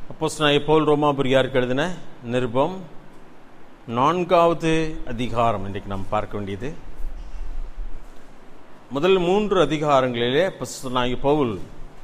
அப்போஸ் நான் போல் ரோமாபுரியாருக்கு எழுதின நிருபம் நான்காவது அதிகாரம் இன்றைக்கு நாம் பார்க்க வேண்டியது முதல் மூன்று அதிகாரங்களிலே நாயகி பவுல்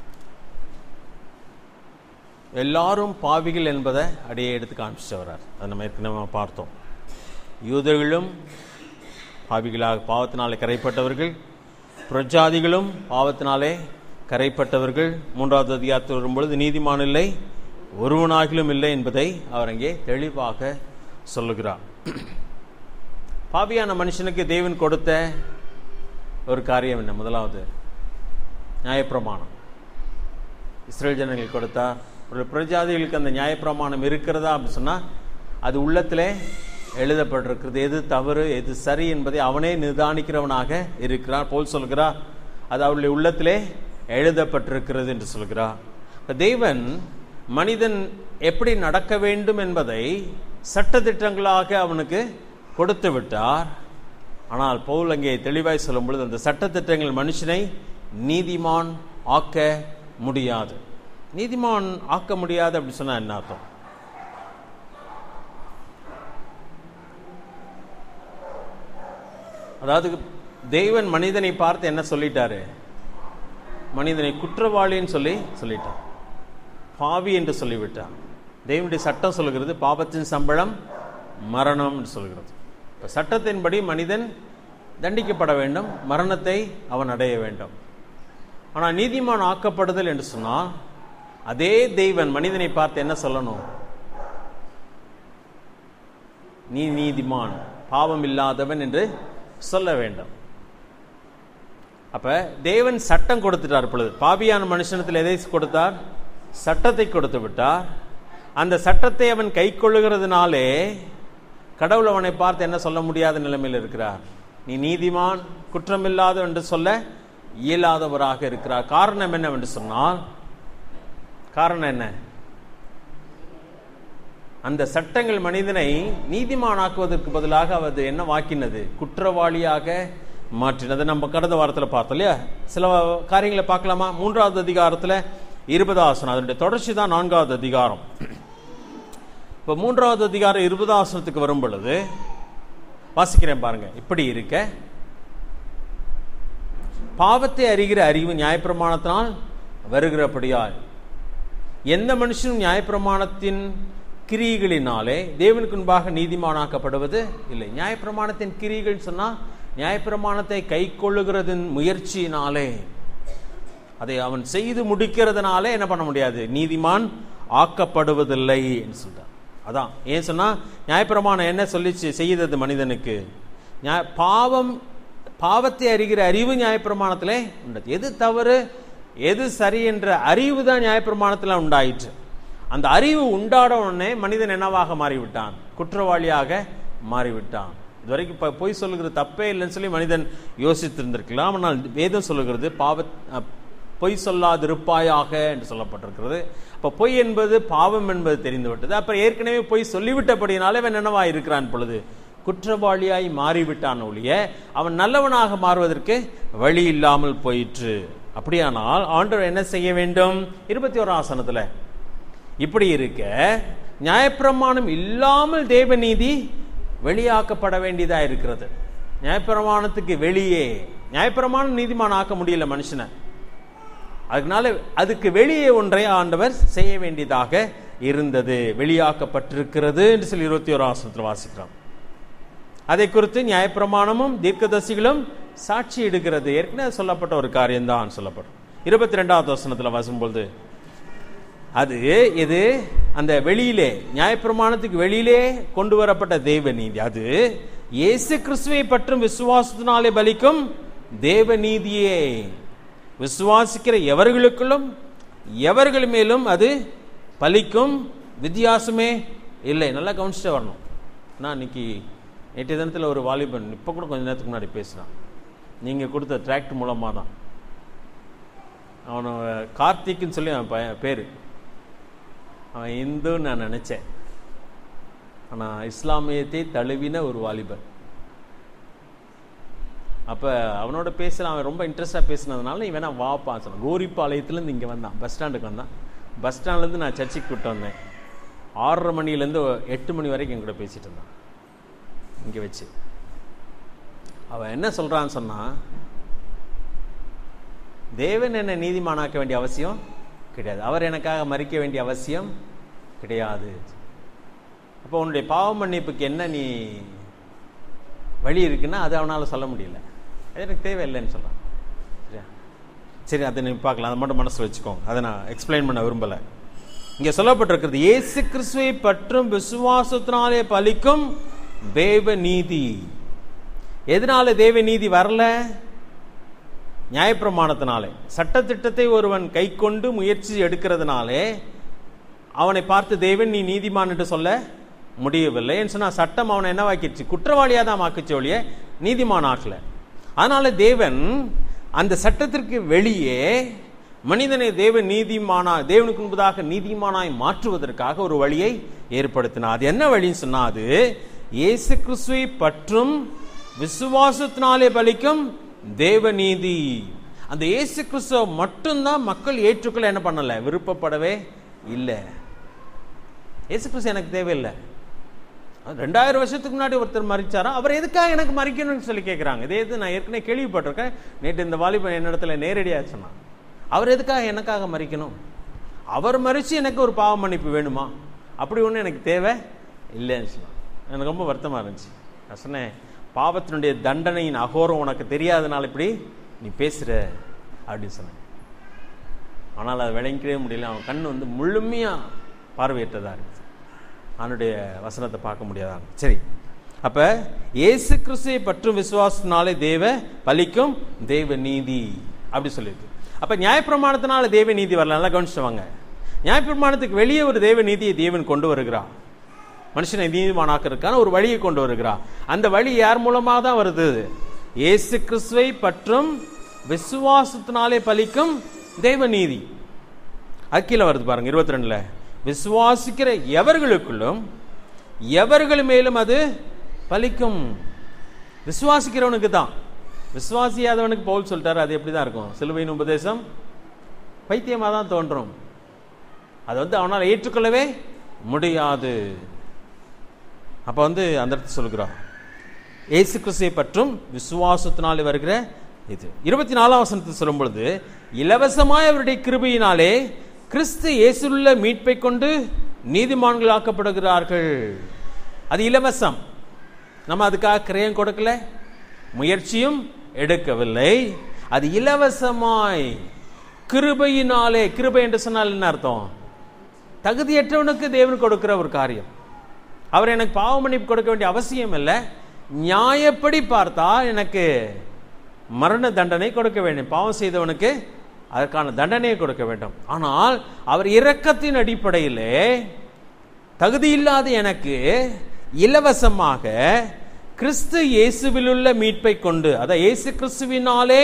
எல்லாரும் பாவிகள் என்பதை அடியே எடுத்து காமிச்சிட்டு வர்றார் அதை நம்ம ஏற்கனவே பார்த்தோம் யூதர்களும் பாவிகளாக பாவத்தினாலே கரைப்பட்டவர்கள் பிரஜாதிகளும் பாவத்தினாலே கரைப்பட்டவர்கள் மூன்றாவது அதிகாரத்தில் வரும்பொழுது நீதிமான் இல்லை ஒருவனாகிலும் இல்லை என்பதை அவர் அங்கே தெளிவாக சொல்லுகிறார் பாவியான மனுஷனுக்கு தேவன் கொடுத்த ஒரு காரியம் என்ன முதலாவது நியாயப்பிரமாணம் இஸ்ரேல் ஜனங்களுக்கு கொடுத்தார் ஒரு பிரஜாதிகளுக்கு அந்த நியாயப்பிரமாணம் இருக்கிறதா அப்படின்னு சொன்னால் அது உள்ளத்திலே எழுதப்பட்டிருக்கிறது எது தவறு எது சரி என்பதை அவனே நிதானிக்கிறவனாக இருக்கிறார் போல் சொல்கிறார் அது அவருடைய உள்ளத்திலே எழுதப்பட்டிருக்கிறது என்று சொல்கிறார் தேவன் மனிதன் எப்படி நடக்க வேண்டும் என்பதை சட்டத்திட்டங்களாக அவனுக்கு கொடுத்து விட்டார் ஆனால் பவுல் அங்கே தெளிவாய் சொல்லும் பொழுது அந்த சட்டத்திட்டங்கள் மனுஷனை நீதிமான் ஆக்க முடியாது நீதிமான் ஆக்க முடியாது அப்படி சொன்னா என்ன அர்த்தம் அதாவது தெய்வன் மனிதனை பார்த்து என்ன சொல்லிட்டாரு மனிதனை குற்றவாளின்னு சொல்லி சொல்லிட்டார் பாவி என்று சொல்லிவிட்டார் தெய்வனுடைய சட்டம் சொல்லுகிறது பாவத்தின் சம்பளம் மரணம் என்று சொல்கிறது இப்போ சட்டத்தின்படி மனிதன் தண்டிக்கப்பட வேண்டும் மரணத்தை அவன் அடைய வேண்டும் ஆனால் நீதிமான் ஆக்கப்படுதல் என்று சொன்னால் அதே தெய்வன் மனிதனை பார்த்து என்ன சொல்லணும் நீ நீதிமான் பாவம் இல்லாதவன் என்று சொல்ல வேண்டும் அப்ப தேவன் சட்டம் கொடுத்துட்டார் பொழுது பாவியான மனுஷனத்தில் எதை கொடுத்தார் சட்டத்தை கொடுத்து விட்டார் அந்த சட்டத்தை அவன் கை கொள்ளுகிறதுனாலே கடவுள் அவனை பார்த்து என்ன சொல்ல முடியாத நிலைமையில் இருக்கிறார் நீ நீதிமான் குற்றமில்லாத என்று சொல்ல இயலாதவராக இருக்கிறார் காரணம் என்னவென்று சொன்னால் காரணம் என்ன அந்த சட்டங்கள் மனிதனை நீதிமானாக்குவதற்கு பதிலாக அது என்ன வாக்கினது குற்றவாளியாக மாற்றினது நம்ம கடந்த வாரத்தில் பார்த்தோம் இல்லையா சில காரியங்களை பார்க்கலாமா மூன்றாவது அதிகாரத்தில் இருபதாசனம் அதனுடைய தொடர்ச்சி தான் நான்காவது அதிகாரம் இப்போ மூன்றாவது அதிகாரம் இருபதாசனத்துக்கு வரும் பொழுது வாசிக்கிறேன் பாருங்க இப்படி இருக்க பாவத்தை அறிகிற அறிவு நியாயப்பிரமாணத்தினால் வருகிறபடியால் எந்த மனுஷனும் நியாயப்பிரமாணத்தின் கிரிகளினாலே தேவனுக்கு முன்பாக நீதிமானாக்கப்படுவது இல்லை நியாயப்பிரமாணத்தின் கிரிகள் சொன்னால் நியாயப்பிரமாணத்தை கை கொள்ளுகிறதன் முயற்சியினாலே அதை அவன் செய்து முடிக்கிறதுனாலே என்ன பண்ண முடியாது நீதிமான் ஆக்கப்படுவதில்லை என்று சொல்றார் அதான் ஏன் சொன்னா நியாயப்பிரமாணம் என்ன சொல்லிச்சு செய்தது மனிதனுக்கு பாவம் பாவத்தை அறிகிற அறிவு நியாயப்பிரமாணத்திலே உண்டது எது தவறு எது சரி என்ற அறிவு தான் நியாயப்பிரமாணத்தில் உண்டாயிற்று அந்த அறிவு உண்டாட உடனே மனிதன் என்னவாக மாறிவிட்டான் குற்றவாளியாக மாறிவிட்டான் இதுவரைக்கும் இப்போ பொய் சொல்லுகிறது தப்பே இல்லைன்னு சொல்லி மனிதன் யோசித்திருந்திருக்கலாம் ஆனால் வேதம் சொல்லுகிறது பாவ பொய் சொல்லாதிருப்பாயாக என்று சொல்லப்பட்டிருக்கிறது அப்போ பொய் என்பது பாவம் என்பது தெரிந்துவிட்டது அப்போ ஏற்கனவே பொய் சொல்லிவிட்டபடினாலே அவன் என்னவா இருக்கிறான் பொழுது குற்றவாளியாய் மாறிவிட்டான் ஒழிய அவன் நல்லவனாக மாறுவதற்கு வழி இல்லாமல் போயிற்று அப்படியானால் ஆண்டவர் என்ன செய்ய வேண்டும் இருபத்தி ஓராம் ஆசனத்தில் இப்படி இருக்க நியாயப்பிரமாணம் இல்லாமல் தேவநீதி வெளியாக்கப்பட வேண்டியதா இருக்கிறது நியாயப்பிரமாணத்துக்கு வெளியே நியாயப்பிரமாணம் நீதிமான் ஆக்க முடியல மனுஷனை அதனால அதுக்கு வெளியே ஒன்றை ஆண்டவர் செய்ய வேண்டியதாக இருந்தது வெளியாக்கப்பட்டிருக்கிறது என்று சொல்லி இருபத்தி ஒரு ஆசனத்தில் வாசிக்கிறோம் அதை குறித்து நியாயப்பிரமாணமும் தீர்க்கதரிசிகளும் சாட்சி எடுக்கிறது ஏற்கனவே சொல்லப்பட்ட ஒரு காரியம்தான் சொல்லப்படும் இருபத்தி ரெண்டாவது வசனத்தில் வாசும்பொழுது அது இது அந்த வெளியிலே நியாயப்பிரமாணத்துக்கு வெளியிலே கொண்டு வரப்பட்ட தேவ நீதி அது இயேசு கிறிஸ்துவை பற்றும் விசுவாசத்தினாலே பலிக்கும் தேவ நீதியே விசுவாசிக்கிற எவர்களுக்குள்ளும் எவர்கள் மேலும் அது பலிக்கும் வித்தியாசமே இல்லை நல்லா கவனிச்சுட்டு வரணும் நான் இன்னைக்கு நேற்று தினத்தில் ஒரு வாலிபன் இப்போ கூட கொஞ்ச நேரத்துக்கு முன்னாடி பேசுகிறான் நீங்கள் கொடுத்த டிராக்ட் மூலமாக தான் அவனை கார்த்திக்னு சொல்லி அவன் பய பேர் அவன் இந்துன்னு நான் நினச்சேன் ஆனால் இஸ்லாமியத்தை தழுவின ஒரு வாலிபன் அப்போ அவனோட பேசல அவன் ரொம்ப இன்ட்ரெஸ்டாக பேசினதுனால நீ வேணா வாப்பான்னு சொன்னான் கோரிப்பாளையத்துலேருந்து இங்கே வந்தான் பஸ் ஸ்டாண்டுக்கு வந்தான் பஸ் ஸ்டாண்ட்லேருந்து நான் சர்ச்சுக்கு கூப்பிட்டு வந்தேன் ஆறரை மணிலேருந்து எட்டு மணி வரைக்கும் என் கூட பேசிகிட்டு இருந்தான் இங்கே வச்சு அவன் என்ன சொல்கிறான்னு சொன்னால் தேவன் என்னை நீதிமானாக்க வேண்டிய அவசியம் கிடையாது அவர் எனக்காக மறிக்க வேண்டிய அவசியம் கிடையாது அப்போ உன்னுடைய பாவ மன்னிப்புக்கு என்ன நீ வழி இருக்குன்னா அது அவனால் சொல்ல முடியல அது எனக்கு தேவையில்லைன்னு சொல்கிறான் சரியா சரி அதை நீ பார்க்கலாம் அதை மட்டும் மனசில் வச்சுக்கோங்க அதை நான் எக்ஸ்பிளைன் பண்ண விரும்பலை இங்கே சொல்லப்பட்டிருக்கிறது இயேசு கிறிஸ்துவை பற்றும் விசுவாசத்தினாலே பலிக்கும் தேவ நீதி எதனால தேவ நீதி வரல நியாயப்பிரமாணத்தினாலே சட்டத்திட்டத்தை ஒருவன் கை கொண்டு முயற்சி எடுக்கிறதுனாலே அவனை பார்த்து தேவன் நீ நீதிமான் என்று சொல்ல முடியவில்லை என்று சொன்னா சட்டம் அவனை என்னவாக்கிடுச்சு குற்றவாளியாக தான் ஆக்குச்சு ஒழிய நீதிமான் ஆக்கல அதனால தேவன் அந்த சட்டத்திற்கு வெளியே மனிதனை தேவன் நீதிமானா தேவனுக்கு முன்பதாக நீதிமானாய் மாற்றுவதற்காக ஒரு வழியை ஏற்படுத்தினார் அது என்ன வழின்னு சொன்னா அது இயேசு கிறிஸ்துவை பற்றும் விசுவாசத்தினாலே பலிக்கும் தேவ நீதி அந்த இயேசு கிறிஸ்துவ மட்டும்தான் மக்கள் ஏற்றுக்கொள்ள என்ன பண்ணல விருப்பப்படவே இல்லை இயேசு கிறிஸ்து எனக்கு தேவையில்லை ரெண்டாயிரம் வருஷத்துக்கு முன்னாடி ஒருத்தர் மறிச்சாரா அவர் எதுக்காக எனக்கு மறிக்கணும்னு சொல்லி கேட்குறாங்க இதே இது நான் ஏற்கனவே கேள்விப்பட்டிருக்கேன் நேற்று இந்த வாலிபன் என்னிடத்துல நேரடியாக சொன்னான் அவர் எதுக்காக எனக்காக மறிக்கணும் அவர் மறித்து எனக்கு ஒரு பாவ மன்னிப்பு வேணுமா அப்படி ஒன்றும் எனக்கு தேவை இல்லைன்னு சொன்னான் எனக்கு ரொம்ப வருத்தமாக இருந்துச்சு நான் சொன்னேன் பாவத்தினுடைய தண்டனையின் அகோரம் உனக்கு தெரியாதனால இப்படி நீ பேசுகிற அப்படின்னு சொன்னேன் ஆனால் அதை விளங்கிக்கவே முடியல அவன் கண் வந்து முழுமையாக பார்வையற்றதாக இருந்துச்சு அவனுடைய வசனத்தை பார்க்க முடியாதான் சரி அப்ப இயேசு கிறிஸ்துவை பற்றும் விசுவாசத்தினாலே தேவ பலிக்கும் தேவ நீதி அப்படி சொல்லியிருக்கு அப்ப நியாயப்பிரமாணத்தினால தேவ நீதி வரல நல்லா கவனிச்சுவாங்க நியாயப்பிரமாணத்துக்கு வெளியே ஒரு தேவ நீதியை தேவன் கொண்டு வருகிறார் மனுஷனை நீதிமானாக்கிறதுக்கான ஒரு வழியை கொண்டு வருகிறார் அந்த வழி யார் மூலமாக தான் வருது இயேசு கிறிஸ்துவை பற்றும் விசுவாசத்தினாலே பலிக்கும் தேவ நீதி அக்கீழ வருது பாருங்க இருபத்தி ரெண்டுல விசுவாசிக்கிற எவர்களுக்குள்ளும் எவர்கள் மேலும் அது பலிக்கும் விசுவாசிக்கிறவனுக்கு தான் விசுவாசியாதவனுக்கு பவுல் சொல்லிட்டாரு அது எப்படி தான் இருக்கும் சிலுவையின் உபதேசம் பைத்தியமாக தான் தோன்றும் அது வந்து அவனால் ஏற்றுக்கொள்ளவே முடியாது அப்போ வந்து அந்த இடத்துல சொல்கிறான் ஏசு கிறிஸ்துவை பற்றும் விசுவாசத்தினாலே வருகிற இது இருபத்தி நாலாம் வசனத்தை சொல்லும் பொழுது இலவசமாய் அவருடைய கிருபையினாலே கிறிஸ்து இயேசுள்ள மீட்பை கொண்டு நீதிமான்களாக்கப்படுகிறார்கள் அது இலவசம் நம்ம அதுக்காக கிரயம் கொடுக்கல முயற்சியும் எடுக்கவில்லை அது இலவசமாய் கிருபையினாலே கிருபை என்று சொன்னால் என்ன அர்த்தம் தகுதியற்றவனுக்கு தேவன் கொடுக்கிற ஒரு காரியம் அவர் எனக்கு பாவ மன்னிப்பு கொடுக்க வேண்டிய அவசியம் இல்லை நியாயப்படி பார்த்தா எனக்கு மரண தண்டனை கொடுக்க வேண்டும் பாவம் செய்தவனுக்கு அதற்கான தண்டனையை கொடுக்க வேண்டும் ஆனால் அவர் இரக்கத்தின் அடிப்படையிலே தகுதியில்லாத எனக்கு இலவசமாக கிறிஸ்து இயேசுவிலுள்ள மீட்பை கொண்டு அதான் இயேசு கிறிஸ்துவினாலே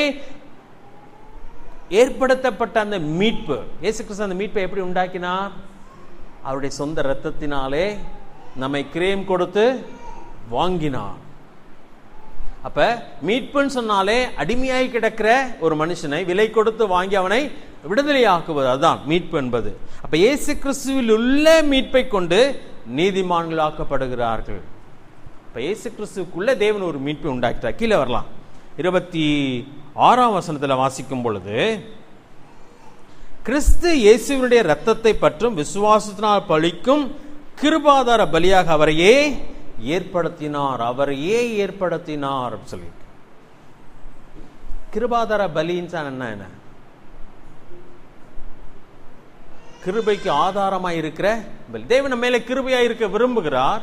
ஏற்படுத்தப்பட்ட அந்த மீட்பு இயேசு கிறிஸ்து அந்த மீட்பை எப்படி உண்டாக்கினார் அவருடைய சொந்த இரத்தத்தினாலே நம்மை கிரேம் கொடுத்து வாங்கினார் அப்ப மீட்புன்னு சொன்னாலே அடிமையாய் கிடக்கிற ஒரு மனுஷனை விலை கொடுத்து வாங்கி அவனை விடுதலையாக்குவது அதுதான் மீட்பு என்பது அப்ப இயேசு கிறிஸ்துவில் உள்ள மீட்பை கொண்டு நீதிமான்களாக்கப்படுகிறார்கள் இப்ப இயேசு கிறிஸ்துக்குள்ள தேவன் ஒரு மீட்பை உண்டாக்கிட்டார் கீழே வரலாம் இருபத்தி ஆறாம் வசனத்தில் வாசிக்கும் பொழுது கிறிஸ்து இயேசுவினுடைய ரத்தத்தை பற்றும் விசுவாசத்தினால் பழிக்கும் கிருபாதார பலியாக அவரையே ஏற்படுத்தினார் அவரையே ஏற்படுத்தினார் அப்படின்னு சொல்லி கிருபாதார பலின்னு என்ன என்ன கிருபைக்கு ஆதாரமா இருக்கிற பலி தேவன் மேலே கிருபையா இருக்க விரும்புகிறார்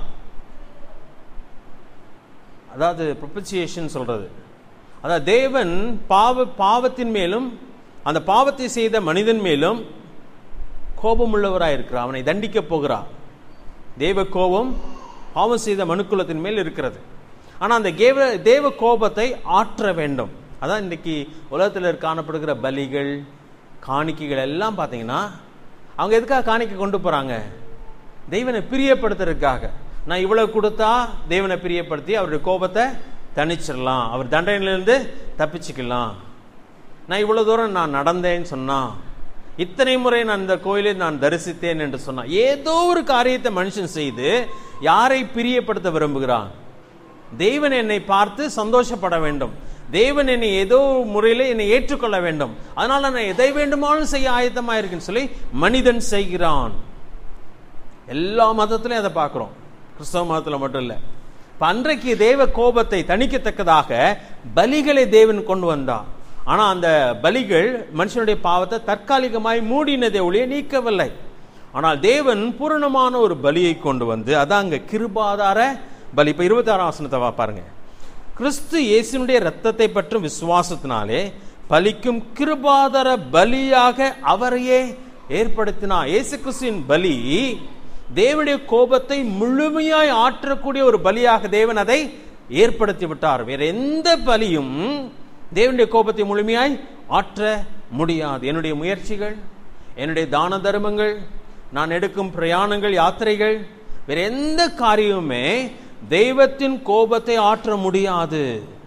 அதாவது ப்ரொபசியேஷன் சொல்றது அதாவது தேவன் பாவ பாவத்தின் மேலும் அந்த பாவத்தை செய்த மனிதன் மேலும் கோபமுள்ளவராக இருக்கிறார் அவனை தண்டிக்க போகிறார் தேவ கோபம் பாவம் செய்த மனுக்குலத்தின் மேல் இருக்கிறது ஆனால் அந்த தேவ தேவ கோபத்தை ஆற்ற வேண்டும் அதான் இன்னைக்கு உலகத்தில் காணப்படுகிற பலிகள் காணிக்கைகள் எல்லாம் பார்த்தீங்கன்னா அவங்க எதுக்காக காணிக்கை கொண்டு போகிறாங்க தெய்வனை பிரியப்படுத்துறதுக்காக நான் இவ்வளவு கொடுத்தா தேவனை பிரியப்படுத்தி அவருடைய கோபத்தை தணிச்சிடலாம் அவர் தண்டனையிலிருந்து தப்பிச்சுக்கலாம் நான் இவ்வளோ தூரம் நான் நடந்தேன்னு சொன்னா இத்தனை முறை நான் இந்த கோயிலை நான் தரிசித்தேன் என்று சொன்னான் ஏதோ ஒரு காரியத்தை மனுஷன் செய்து யாரை பிரியப்படுத்த விரும்புகிறான் தேவன் என்னை பார்த்து சந்தோஷப்பட வேண்டும் தேவன் என்னை ஏதோ முறையில் என்னை ஏற்றுக்கொள்ள வேண்டும் அதனால நான் எதை வேண்டுமானாலும் செய்ய ஆயத்தமா இருக்குன்னு சொல்லி மனிதன் செய்கிறான் எல்லா மதத்திலையும் அதை பார்க்கிறோம் கிறிஸ்தவ மதத்துல மட்டும் இல்லை இப்ப அன்றைக்கு தேவ கோபத்தை தணிக்கத்தக்கதாக பலிகளை தேவன் கொண்டு வந்தான் ஆனா அந்த பலிகள் மனுஷனுடைய பாவத்தை தற்காலிகமாய் மூடினதை ஒழிய நீக்கவில்லை ஆனால் தேவன் பூரணமான ஒரு பலியை கொண்டு வந்து அதான் அங்க கிருபாதார பலி இப்ப இருபத்தி ஆறாம் வசனத்தை வா- பாருங்க கிறிஸ்து இயேசுனுடைய இரத்தத்தை பற்றும் விசுவாசத்தினாலே பலிக்கும் கிருபாதர பலியாக அவரையே ஏற்படுத்தினார் இயேசு கிறிஸ்துவின் பலி தேவனுடைய கோபத்தை முழுமையாய் ஆற்றக்கூடிய ஒரு பலியாக தேவன் அதை ஏற்படுத்தி விட்டார் வேற எந்த பலியும் தேவனுடைய கோபத்தை முழுமையாய் ஆற்ற முடியாது என்னுடைய முயற்சிகள் என்னுடைய தான தர்மங்கள் நான் எடுக்கும் பிரயாணங்கள் யாத்திரைகள் வேற எந்த காரியமுமே தெய்வத்தின் கோபத்தை ஆற்ற முடியாது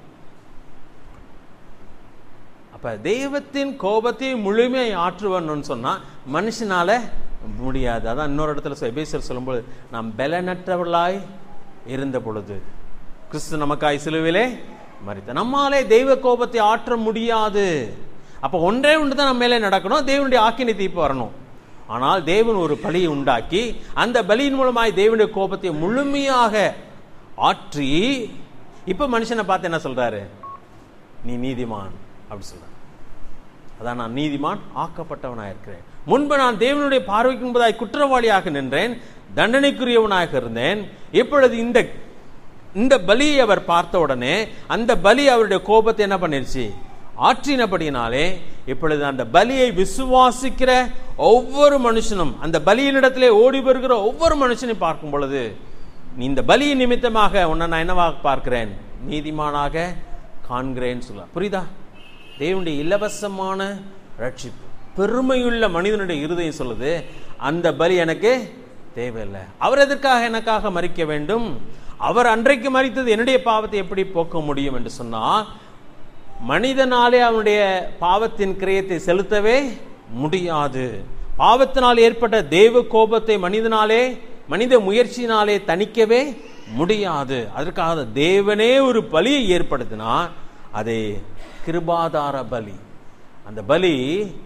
அப்ப தெய்வத்தின் கோபத்தை முழுமையை ஆற்றுவன்னு சொன்னா மனுஷனால முடியாது அதான் இன்னொரு இடத்துல சொ- எபேசியர் சொல்லும்போது நாம் பலனற்றவர்களாய் இருந்த பொழுது கிறிஸ்து நமக்காய் சிலுவிலே மறித்த நம்மாலே தெய்வ கோபத்தை ஆற்ற முடியாது அப்ப ஒன்றே ஒன்று தான் நம்ம மேலே நடக்கணும் தேவனுடைய ஆக்கினை தீர்ப்பு வரணும் ஆனால் தேவன் ஒரு பலியை உண்டாக்கி அந்த பலியின் மூலமாய் தேவனுடைய கோபத்தை முழுமையாக ஆற்றி இப்ப மனுஷனை பார்த்து என்ன சொல்றாரு நீ நீதிமான் அப்படி சொல்றான் அதான் நான் நீதிமான் ஆக்கப்பட்டவனாக இருக்கிறேன் முன்பு நான் தேவனுடைய பார்வைக்கு முன்பதாய் குற்றவாளியாக நின்றேன் தண்டனைக்குரியவனாக இருந்தேன் இப்பொழுது இந்த இந்த பலியை அவர் பார்த்த உடனே அந்த பலி அவருடைய கோபத்தை என்ன பண்ணிருச்சு ஆற்றினபடினாலே இப்பொழுது அந்த பலியை விசுவாசிக்கிற ஒவ்வொரு மனுஷனும் அந்த பலியினிடத்திலே ஓடி வருகிற ஒவ்வொரு மனுஷனையும் பார்க்கும் பொழுது நீ இந்த பலியின் நிமித்தமாக உன்னை நான் என்னவாக பார்க்கிறேன் நீதிமானாக காண்கிறேன்னு சொல்ல புரியுதா தேவனுடைய இலவசமான ரட்சிப்பு பெருமையுள்ள மனிதனுடைய இருதயம் சொல்லுது அந்த பலி எனக்கு தேவையில்லை அவர் எதற்காக எனக்காக மறிக்க வேண்டும் அவர் அன்றைக்கு மறித்தது என்னுடைய பாவத்தை எப்படி போக்க முடியும் என்று சொன்னால் மனிதனாலே அவனுடைய பாவத்தின் கிரியத்தை செலுத்தவே முடியாது பாவத்தினால் ஏற்பட்ட தெய்வ கோபத்தை மனிதனாலே மனித முயற்சியினாலே தணிக்கவே முடியாது அதற்காக தேவனே ஒரு பலியை ஏற்படுத்தினார் அதை கிருபாதார பலி அந்த பலி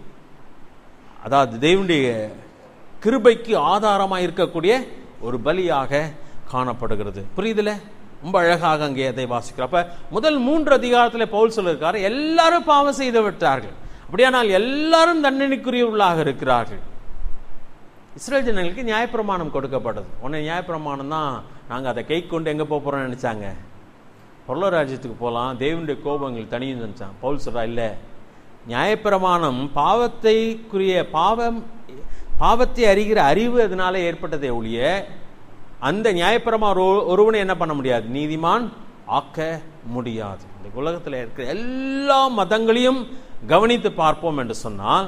அதாவது தேவனுடைய கிருபைக்கு ஆதாரமாக இருக்கக்கூடிய ஒரு பலியாக காணப்படுகிறது புரியுதுல ரொம்ப அழகாக அங்கே அதை வாசிக்கிறோம் அப்ப முதல் மூன்று அதிகாரத்தில் பவுல் சொல்லியிருக்காரு எல்லாரும் பாவம் செய்து விட்டார்கள் அப்படியானால் எல்லாரும் தண்டனைக்குரியவர்களாக இருக்கிறார்கள் இஸ்ரேல் ஜனங்களுக்கு நியாயப்பிரமாணம் கொடுக்கப்பட்டது உடனே நியாயப்பிரமாணம் தான் நாங்கள் அதை கை கொண்டு எங்கே போக போகிறோம்னு நினச்சாங்க பொருளராஜ்யத்துக்கு போகலாம் தேவனுடைய கோபங்கள் தனியும் நினச்சான் பவுல் சொல்றா இல்லை நியாயப்பிரமாணம் பாவத்தைக்குரிய பாவம் பாவத்தை அறிகிற அறிவு அதனால ஏற்பட்டதே ஒழிய அந்த நியாயப்பிரமா ஒருவனை என்ன பண்ண முடியாது நீதிமான் ஆக்க முடியாது இந்த உலகத்தில் இருக்கிற எல்லா மதங்களையும் கவனித்து பார்ப்போம் என்று சொன்னால்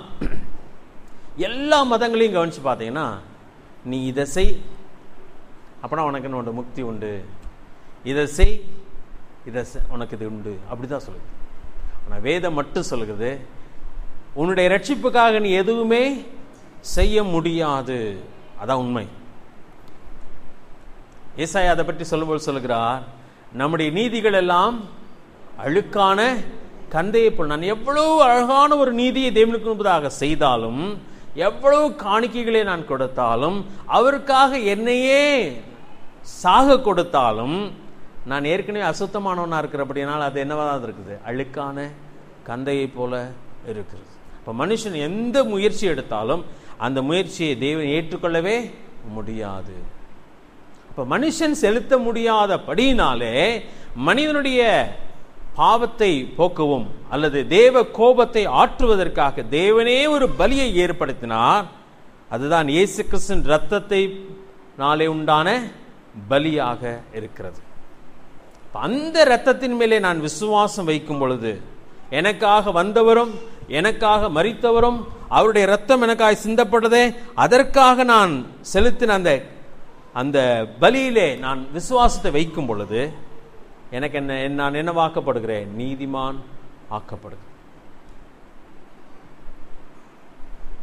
எல்லா மதங்களையும் கவனிச்சு பார்த்தீங்கன்னா நீ இதை செய் அப்படின்னா உனக்கு என்ன உண்டு முக்தி உண்டு இதை செய் இதை செ- உனக்கு இது உண்டு அப்படிதான் சொல்லுது ஆனால் வேதம் மட்டும் சொல்லுகிறது உன்னுடைய ரட்சிப்புக்காக நீ எதுவுமே செய்ய முடியாது அதான் உண்மை ஏசாயா அதை பற்றி சொல்லும்போது சொல்லுகிறார் நம்முடைய நீதிகள் எல்லாம் அழுக்கான கந்தையை போல் நான் எவ்வளவு அழகான ஒரு நீதியை தேவனுக்கு முன்பதாக செய்தாலும் எவ்வளவு காணிக்கைகளை நான் கொடுத்தாலும் அவருக்காக என்னையே சாக கொடுத்தாலும் நான் ஏற்கனவே அசுத்தமானவனா இருக்கிறபடினால் அது என்னவா தான் இருக்குது அழுக்கான கந்தையை போல இருக்கிறது அப்ப மனுஷன் எந்த முயற்சி எடுத்தாலும் அந்த முயற்சியை தேவன் ஏற்றுக்கொள்ளவே முடியாது அப்ப மனுஷன் செலுத்த முடியாதபடியினாலே மனிதனுடைய பாவத்தை போக்கவும் அல்லது தேவ கோபத்தை ஆற்றுவதற்காக தேவனே ஒரு பலியை ஏற்படுத்தினார் அதுதான் இயேசு கிறிஸ்துவின் ரத்தத்தை நாளே உண்டான பலியாக இருக்கிறது அப்ப அந்த இரத்தத்தின் மேலே நான் விசுவாசம் வைக்கும் பொழுது எனக்காக வந்தவரும் எனக்காக மரித்தவரும் அவருடைய ரத்தம் எனக்காய் சிந்தப்பட்டதே அதற்காக நான் செலுத்தின அந்த அந்த பலியிலே நான் விசுவாசத்தை வைக்கும் பொழுது எனக்கு என்ன நான் என்னவாக்கப்படுகிறேன் நீதிமான் ஆக்கப்படுகிறேன்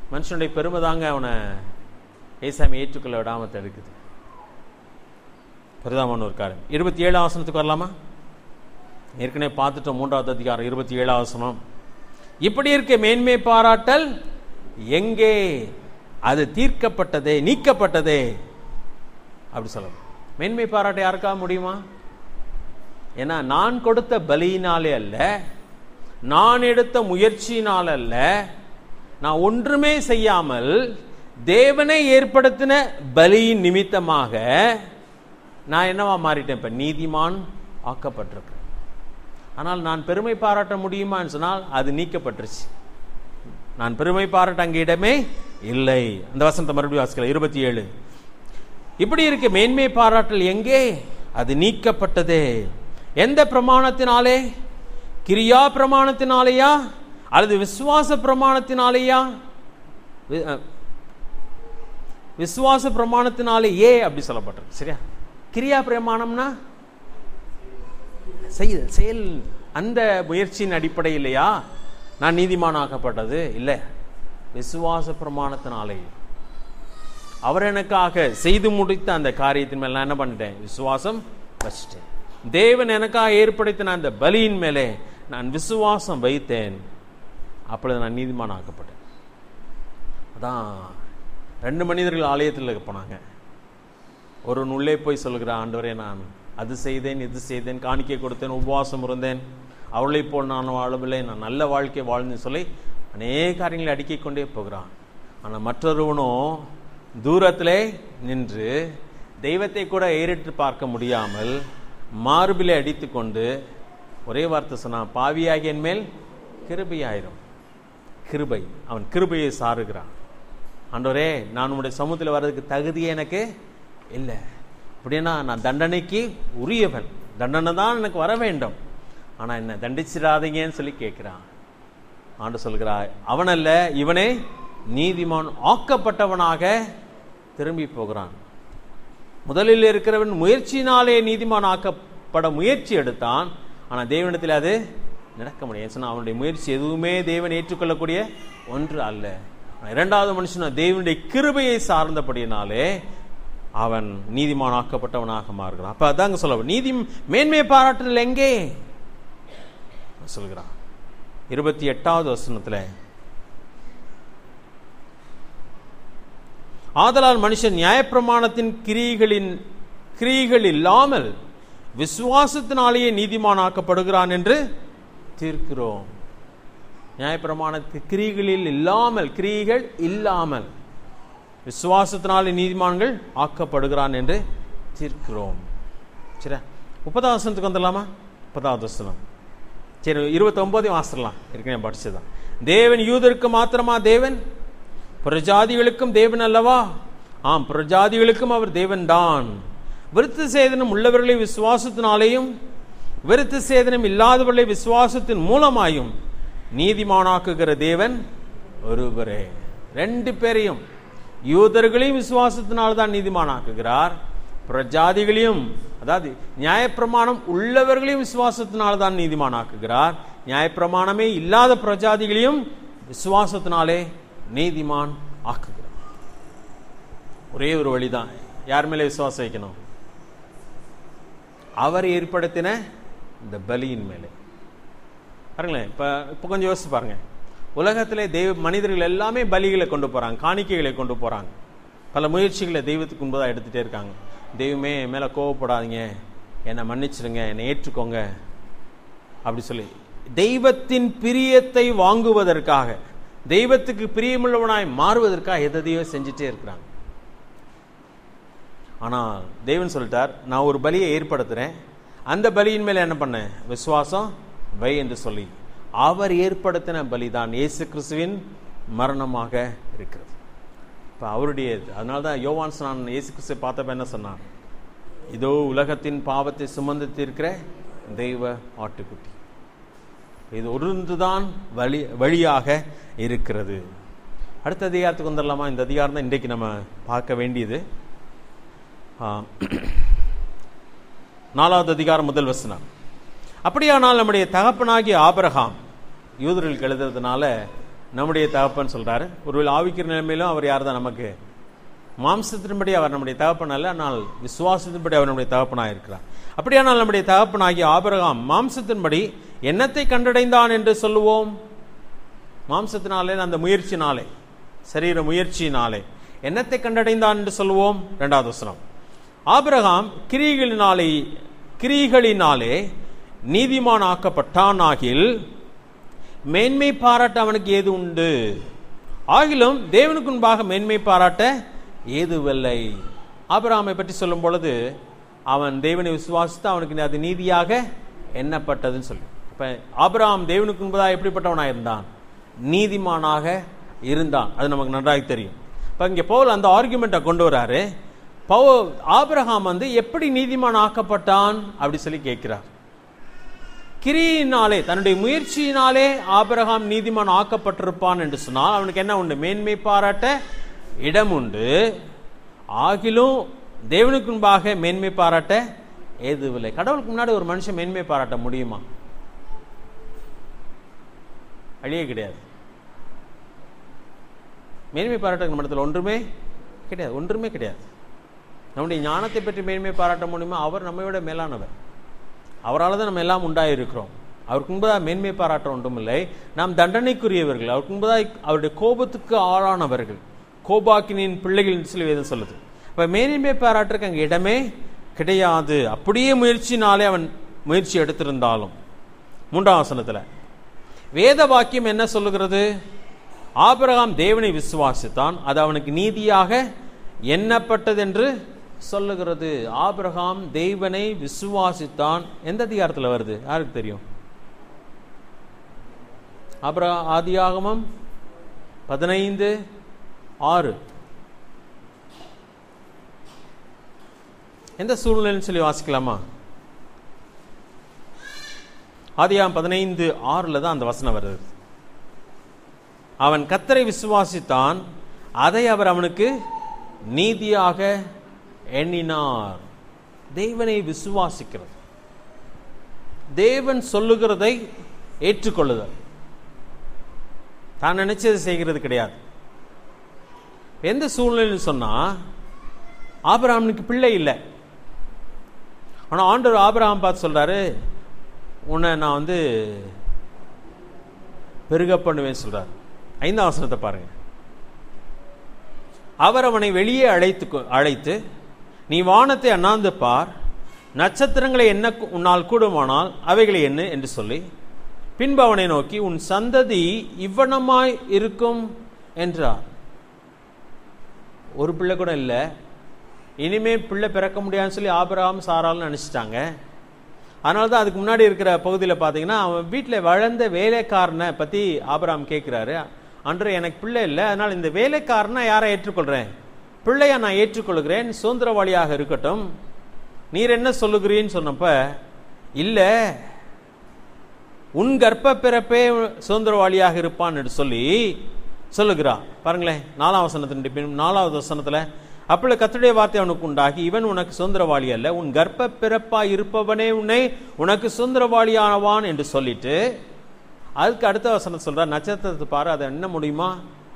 மனுஷனுடைய பெருமை தாங்க அவனை ஏசாமி ஏற்றுக்கொள்ள விடாம தடுக்குது பிரதாமான ஒரு காரியம் இருபத்தி ஏழு ஆசனத்துக்கு வரலாமா ஏற்கனவே பார்த்துட்டோம் மூன்றாவது அதிகாரம் இருபத்தி ஏழு ஆசனம் இப்படி இருக்க மேன்மை பாராட்டல் எங்கே அது தீர்க்கப்பட்டதே நீக்கப்பட்டதே அப்படி சொல்லணும் மேன்மை பாராட்ட யாருக்காக முடியுமா ஏன்னா நான் கொடுத்த பலியினாலே அல்ல நான் எடுத்த முயற்சியினால் அல்ல நான் ஒன்றுமே செய்யாமல் தேவனை ஏற்படுத்தின பலியின் நிமித்தமாக நான் என்னவா மாறிட்டேன் இப்ப நீதிமான் ஆக்கப்பட்டிருக்கேன் ஆனால் நான் பெருமை பாராட்ட முடியுமான்னு சொன்னால் அது நீக்கப்பட்டுருச்சு நான் பெருமை பாராட்ட அங்கே இடமே இல்லை அந்த வசனத்தை மறுபடியும் வாசிக்கலாம் இருபத்தி ஏழு இப்படி இருக்க மேன்மை பாராட்டல் எங்கே அது நீக்கப்பட்டதே எந்த பிரமாணத்தினாலே கிரியா பிரமாணத்தினாலேயா அல்லது விசுவாச பிரமாணத்தினாலேயா வி- அஹ், விசுவாச பிரமாணத்தினாலே ஏ அப்படி சொல்லப்பட்டிருக்கு சரியா கிரியா பிரமாணம்னா செயல் செயல் அந்த முயற்சியின் அடிப்படையிலையா நான் நீதிமானாக்கப்பட்டது இல்லை விசுவாச பிரமாணத்தினாலே அவர் எனக்காக செய்து முடித்த அந்த காரியத்தின் மேல் நான் என்ன பண்ணிட்டேன் விசுவாசம் வச்சிட்டேன் தேவன் எனக்காக ஏற்படுத்தின அந்த பலியின் மேலே நான் விசுவாசம் வைத்தேன் அப்பொழுது நான் நீதிமானாக்கப்பட்டேன் அதான் ரெண்டு மனிதர்கள் ஆலயத்தில் போனாங்க ஒருவன் உள்ளே போய் சொல்கிறான் ஆண்டவரே நான் அது செய்தேன் இது செய்தேன் காணிக்கை கொடுத்தேன் உபவாசம் இருந்தேன் அவளை போல் நான் வாழவில்லை நான் நல்ல வாழ்க்கை வாழ்ந்தேன்னு சொல்லி அநேக காரியங்களை அடுக்கிக் கொண்டே போகிறான் ஆனால் மற்றொருவனும் தூரத்திலே நின்று தெய்வத்தை கூட ஏறிட்டு பார்க்க முடியாமல் மார்பிலே அடித்து கொண்டு ஒரே வார்த்தை சொன்னான் பாவியாகிய என் மேல் கிருபையாயிரும் கிருபை அவன் கிருபையை சாருகிறான் ஆண்டவரே நான் உங்களுடைய சமூகத்தில் வர்றதுக்கு தகுதியே எனக்கு இல்லை அப்படின்னா நான் தண்டனைக்கு உரியவன் தண்டனை தான் எனக்கு வர வேண்டும் ஆனால் என்ன தண்டிச்சிடாதீங்கன்னு சொல்லி கேட்கிறான் ஆண்டு சொல்கிறாய் அவன் அல்ல இவனே நீதிமான் ஆக்கப்பட்டவனாக திரும்பி போகிறான் முதலில் இருக்கிறவன் முயற்சியினாலே நீதிமான் ஆக்கப்பட முயற்சி எடுத்தான் ஆனால் தேவனிடத்தில் அது நடக்க முடியும் சொன்னா அவனுடைய முயற்சி எதுவுமே தேவன் ஏற்றுக்கொள்ளக்கூடிய ஒன்று அல்ல ஆனா இரண்டாவது மனுஷன் தேவனுடைய கிருபையை சார்ந்தபடியினாலே அவன் நீதிமான் ஆக்கப்பட்டவனாக மாறுகிறான் அப்ப அதாங்க சொல்ல நீதி மேன்மை பாராட்டுதல் எங்கே சொல்கிறான் இருபத்தி எட்டாவது வசனத்துல ஆதலால் மனுஷன் நியாயப்பிரமாணத்தின் கிரியைகளின் கிரியைகள் இல்லாமல் விசுவாசத்தினாலேயே நீதிமானாக்கப்படுகிறான் என்று தீர்க்கிறோம் நியாயப்பிரமாணத்து கிரிகளில் இல்லாமல் கிரியைகள் இல்லாமல் விசுவாசத்தினாலே நீதிமான்கள் ஆக்கப்படுகிறான் என்று தீர்க்கிறோம் சரி முப்பதாவது வசனத்துக்கு வந்துடலாமா முப்பதாவது வசனம் சரி இருபத்தி ஒன்பதையும் வாசிடலாம் ஏற்கனவே படிச்சதுதான் தேவன் யூதருக்கு மாத்திரமா தேவன் பிரஜாதிகளுக்கும் தேவன் அல்லவா ஆம் பிரஜாதிகளுக்கும் அவர் தேவன்தான் விருத்த சேதனம் உள்ளவர்களை விசுவாசத்தினாலேயும் விருத்த சேதனம் இல்லாதவர்களை விசுவாசத்தின் மூலமாயும் நீதிமானாக்குகிற தேவன் ஒருவரே ரெண்டு பேரையும் யூதர்களையும் விசுவாசத்தினால்தான் தான் நீதிமானாக்குகிறார் பிரஜாதிகளையும் அதாவது நியாயப்பிரமாணம் உள்ளவர்களையும் விசுவாசத்தினால்தான் தான் நீதிமானாக்குகிறார் நியாயப்பிரமாணமே இல்லாத பிரஜாதிகளையும் விசுவாசத்தினாலே நீதிமான் ஆக்குகிறார் ஒரே ஒரு வழிதான் யார் மேலே விசுவாசம் வைக்கணும் அவர் ஏற்படுத்தின இந்த பலியின் மேலே பாருங்களேன் இப்போ இப்போ கொஞ்சம் யோசிச்சு பாருங்க உலகத்திலே தெய்வ மனிதர்கள் எல்லாமே பலிகளை கொண்டு போறாங்க காணிக்கைகளை கொண்டு போறாங்க பல முயற்சிகளை தெய்வத்துக்கு முன்பதாக எடுத்துட்டே இருக்காங்க தெய்வமே என் மேலே கோவப்படாதீங்க என்னை மன்னிச்சிடுங்க என்னை ஏற்றுக்கோங்க அப்படி சொல்லி தெய்வத்தின் பிரியத்தை வாங்குவதற்காக தெய்வத்துக்கு பிரியமுள்ளவனாய் மாறுவதற்காக எதையோ செஞ்சுட்டே இருக்கிறாங்க ஆனால் தேவன் சொல்லிட்டார் நான் ஒரு பலியை ஏற்படுத்துறேன் அந்த பலியின் மேல என்ன பண்ணேன் விசுவாசம் வை என்று சொல்லி அவர் ஏற்படுத்தின பலிதான் இயேசு கிறிஸ்துவின் மரணமாக இருக்கிறது இப்போ அவருடைய அதனால தான் யோவான் நான் இயேசு கிறிஸ்துவை பார்த்தப்ப என்ன சொன்னான் இதோ உலகத்தின் பாவத்தை சுமந்து தீர்க்கிற தெய்வ ஆட்டுக்குட்டி இது ஒருந்துதான் வழி வழியாக இருக்கிறது அடுத்த அதிகாரத்துக்கு வந்துடலாமா இந்த அதிகாரம் தான் இன்றைக்கு நம்ம பார்க்க வேண்டியது ஆ, நாலாவது அதிகாரம் முதல் வசனம் அப்படியானால் நம்முடைய தகப்பனாகிய ஆபிரகாம் யூதர்களுக்கு எழுதுறதுனால நம்முடைய தகப்பன் சொல்றாரு ஒருவேளை ஆவிக்கிற நிலைமையிலும் அவர் யார் தான் நமக்கு மாம்சத்தின்படி அவர் நம்முடைய தகப்பன் அல்ல ஆனால் விசுவாசத்தின்படி அவர் நம்முடைய தகப்பனாக இருக்கிறார் அப்படியானால் நம்முடைய தகப்பனாகிய ஆபிரகாம் மாம்சத்தின்படி என்னத்தை கண்டடைந்தான் என்று சொல்லுவோம் மாம்சத்தினாலே அந்த முயற்சினாலே சரீர முயற்சியினாலே என்னத்தை கண்டடைந்தான் என்று சொல்லுவோம் இரண்டாவது வசனம் ஆபிரகாம் கிரிகளினாலே கிரிகளினாலே நீதிமான் ஆக்கப்பட்டான் ஆகில் மேன்மை பாராட்ட அவனுக்கு ஏது உண்டு ஆகிலும் தேவனுக்கு முன்பாக மேன்மை பாராட்ட ஏதுவில்லை ஆபிரகாமை பற்றி சொல்லும் பொழுது அவன் தேவனை விசுவாசித்து அவனுக்கு அது நீதியாக எண்ணப்பட்டதுன்னு சொல்லி இப்ப ஆபிரகாம் தேவனுக்கு முன்பதாக எப்படிப்பட்டவனாக இருந்தான் நீதிமானாக இருந்தான் அது நமக்கு நன்றாக தெரியும் இப்போ இங்கே பவுல் அந்த ஆர்குமெண்ட்டை கொண்டு வராரு பவு ஆபிரகாம் வந்து எப்படி நீதிமான் ஆக்கப்பட்டான் அப்படி சொல்லி கேட்கிறார் கிரியினாலே தன்னுடைய முயற்சியினாலே ஆபிரகாம் நீதிமான் ஆக்கப்பட்டிருப்பான் என்று சொன்னால் அவனுக்கு என்ன உண்டு மேன்மை பாராட்ட இடம் உண்டு ஆகிலும் தேவனுக்கு முன்பாக மேன்மை பாராட்ட ஏதுவில்லை கடவுளுக்கு முன்னாடி ஒரு மனுஷன் மேன்மை பாராட்ட முடியுமா அழியே கிடையாது மேன்மை பாராட்ட நம்ம இடத்துல ஒன்றுமே கிடையாது ஒன்றுமே கிடையாது நம்முடைய ஞானத்தை பற்றி மேன்மை பாராட்ட முடியுமா அவர் நம்மை விட மேலானவர் அவரால் தான் நம்ம எல்லாம் உண்டாயிருக்கிறோம் அவருக்கு முன்பதாக மேன்மை பாராட்ட ஒன்றுமில்லை நாம் தண்டனைக்குரியவர்கள் அவருக்கு முன்பதாக அவருடைய கோபத்துக்கு ஆளானவர்கள் கோபாக்கினின் பிள்ளைகள் என்று சொல்லி வேதம் சொல்லுது அப்போ மேன்மை பாராட்டுக்கு அங்கே இடமே கிடையாது அப்படியே முயற்சினாலே அவன் முயற்சி எடுத்திருந்தாலும் மூன்றாம் வசனத்தில் வேத வாக்கியம் என்ன சொல்லுகிறது ஆபிரகாம் தேவனை விசுவாசித்தான் அது அவனுக்கு நீதியாக எண்ணப்பட்டது என்று சொல்லுகிறது ஆபிரகாம் தேவனை விசுவாசித்தான் எந்த அதிகாரத்தில் வருது யாருக்கு தெரியும் அப்புறம் ஆதியாகமம் பதினைந்து ஆறு எந்த சூழ்நிலைன்னு சொல்லி வாசிக்கலாமா ஆதியாகம் பதினைந்து ஆறுல தான் அந்த வசனம் வருது அவன் கத்தரை விசுவாசித்தான் அதை அவர் அவனுக்கு நீதியாக எண்ணினார் தேவனை விசுவாசிக்கிறது தேவன் சொல்லுகிறதை ஏற்றுக்கொள்ளுதல் தான் நினைச்சதை செய்கிறது கிடையாது எந்த சூழ்நிலைன்னு சொன்னா ஆபிரகாமுக்கு பிள்ளை இல்லை ஆனா ஆண்டவர் ஆபிரகாம் பார்த்து சொல்றாரு உன்னை நான் வந்து பெருக பண்ணுவேன் சொல்றார் ஐந்தாம் வசனத்தை பாருங்க அவர் அவனை வெளியே அழைத்து அழைத்து நீ வானத்தை அண்ணாந்து பார் நட்சத்திரங்களை என்ன உன்னால் கூடுமானால் அவைகளை என்ன என்று சொல்லி பின்பு அவனை நோக்கி உன் சந்ததி இவ்வனமாய் இருக்கும் என்றார் ஒரு பிள்ளை கூட இல்லை இனிமே பிள்ளை பிறக்க முடியாதுன்னு சொல்லி ஆபராம் சாரால்னு நினச்சிட்டாங்க அதனால தான் அதுக்கு முன்னாடி இருக்கிற பகுதியில் பார்த்தீங்கன்னா அவன் வீட்டில் வளர்ந்த வேலைக்காரனை பற்றி ஆபராம் கேட்குறாரு அன்று எனக்கு பிள்ளை இல்லை அதனால் இந்த வேலைக்காரனை யாரை ஏற்றுக்கொள்கிறேன் பிள்ளையை நான் ஏற்றுக்கொள்கிறேன் சுதந்திரவாளியாக இருக்கட்டும் நீர் என்ன சொல்லுகிறீன்னு சொன்னப்ப இல்லை உன் கர்ப்ப பிறப்பே சுதந்திரவாளியாக இருப்பான் என்று சொல்லி சொல்லுகிறார் பாருங்களேன் நாலாம் வசனத்தின் பின் நாலாவது வசனத்தில் அப்பொழுது கத்துடைய வார்த்தை அவனுக்கு உண்டாகி இவன் உனக்கு சுதந்திரவாளி அல்ல உன் கர்ப்ப பிறப்பாய் இருப்பவனே உன்னை உனக்கு சுதந்திரவாளியானவான் என்று சொல்லிட்டு அதுக்கு அடுத்த வசனம் சொல்றார் நட்சத்திரத்தை பாரு அதை என்ன முடியுமா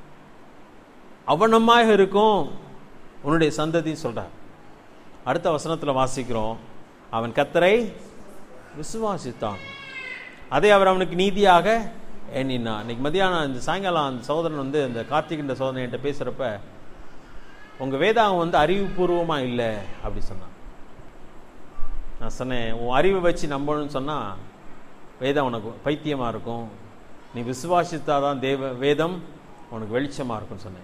அவனமாக இருக்கும் உன்னுடைய சந்ததி சொல்றார் அடுத்த வசனத்தில் வாசிக்கிறோம் அவன் கத்தரை விசுவாசித்தான் அதை அவர் அவனுக்கு நீதியாக எண்ணினான் இன்னைக்கு மதியானம் இந்த சாயங்காலம் அந்த சகோதரன் வந்து இந்த கார்த்திகின்ற சோதனை என்கிட்ட பேசுகிறப்ப உங்கள் வேதாகம் வந்து அறிவுபூர்வமாக இல்லை அப்படி சொன்னான் நான் சொன்னேன் உன் அறிவை வச்சு நம்பணும்னு சொன்னால் வேதம் உனக்கு பைத்தியமாக இருக்கும் நீ விசுவாசித்தாதான் தேவ வேதம் உனக்கு வெளிச்சமாக இருக்கும்னு சொன்னேன்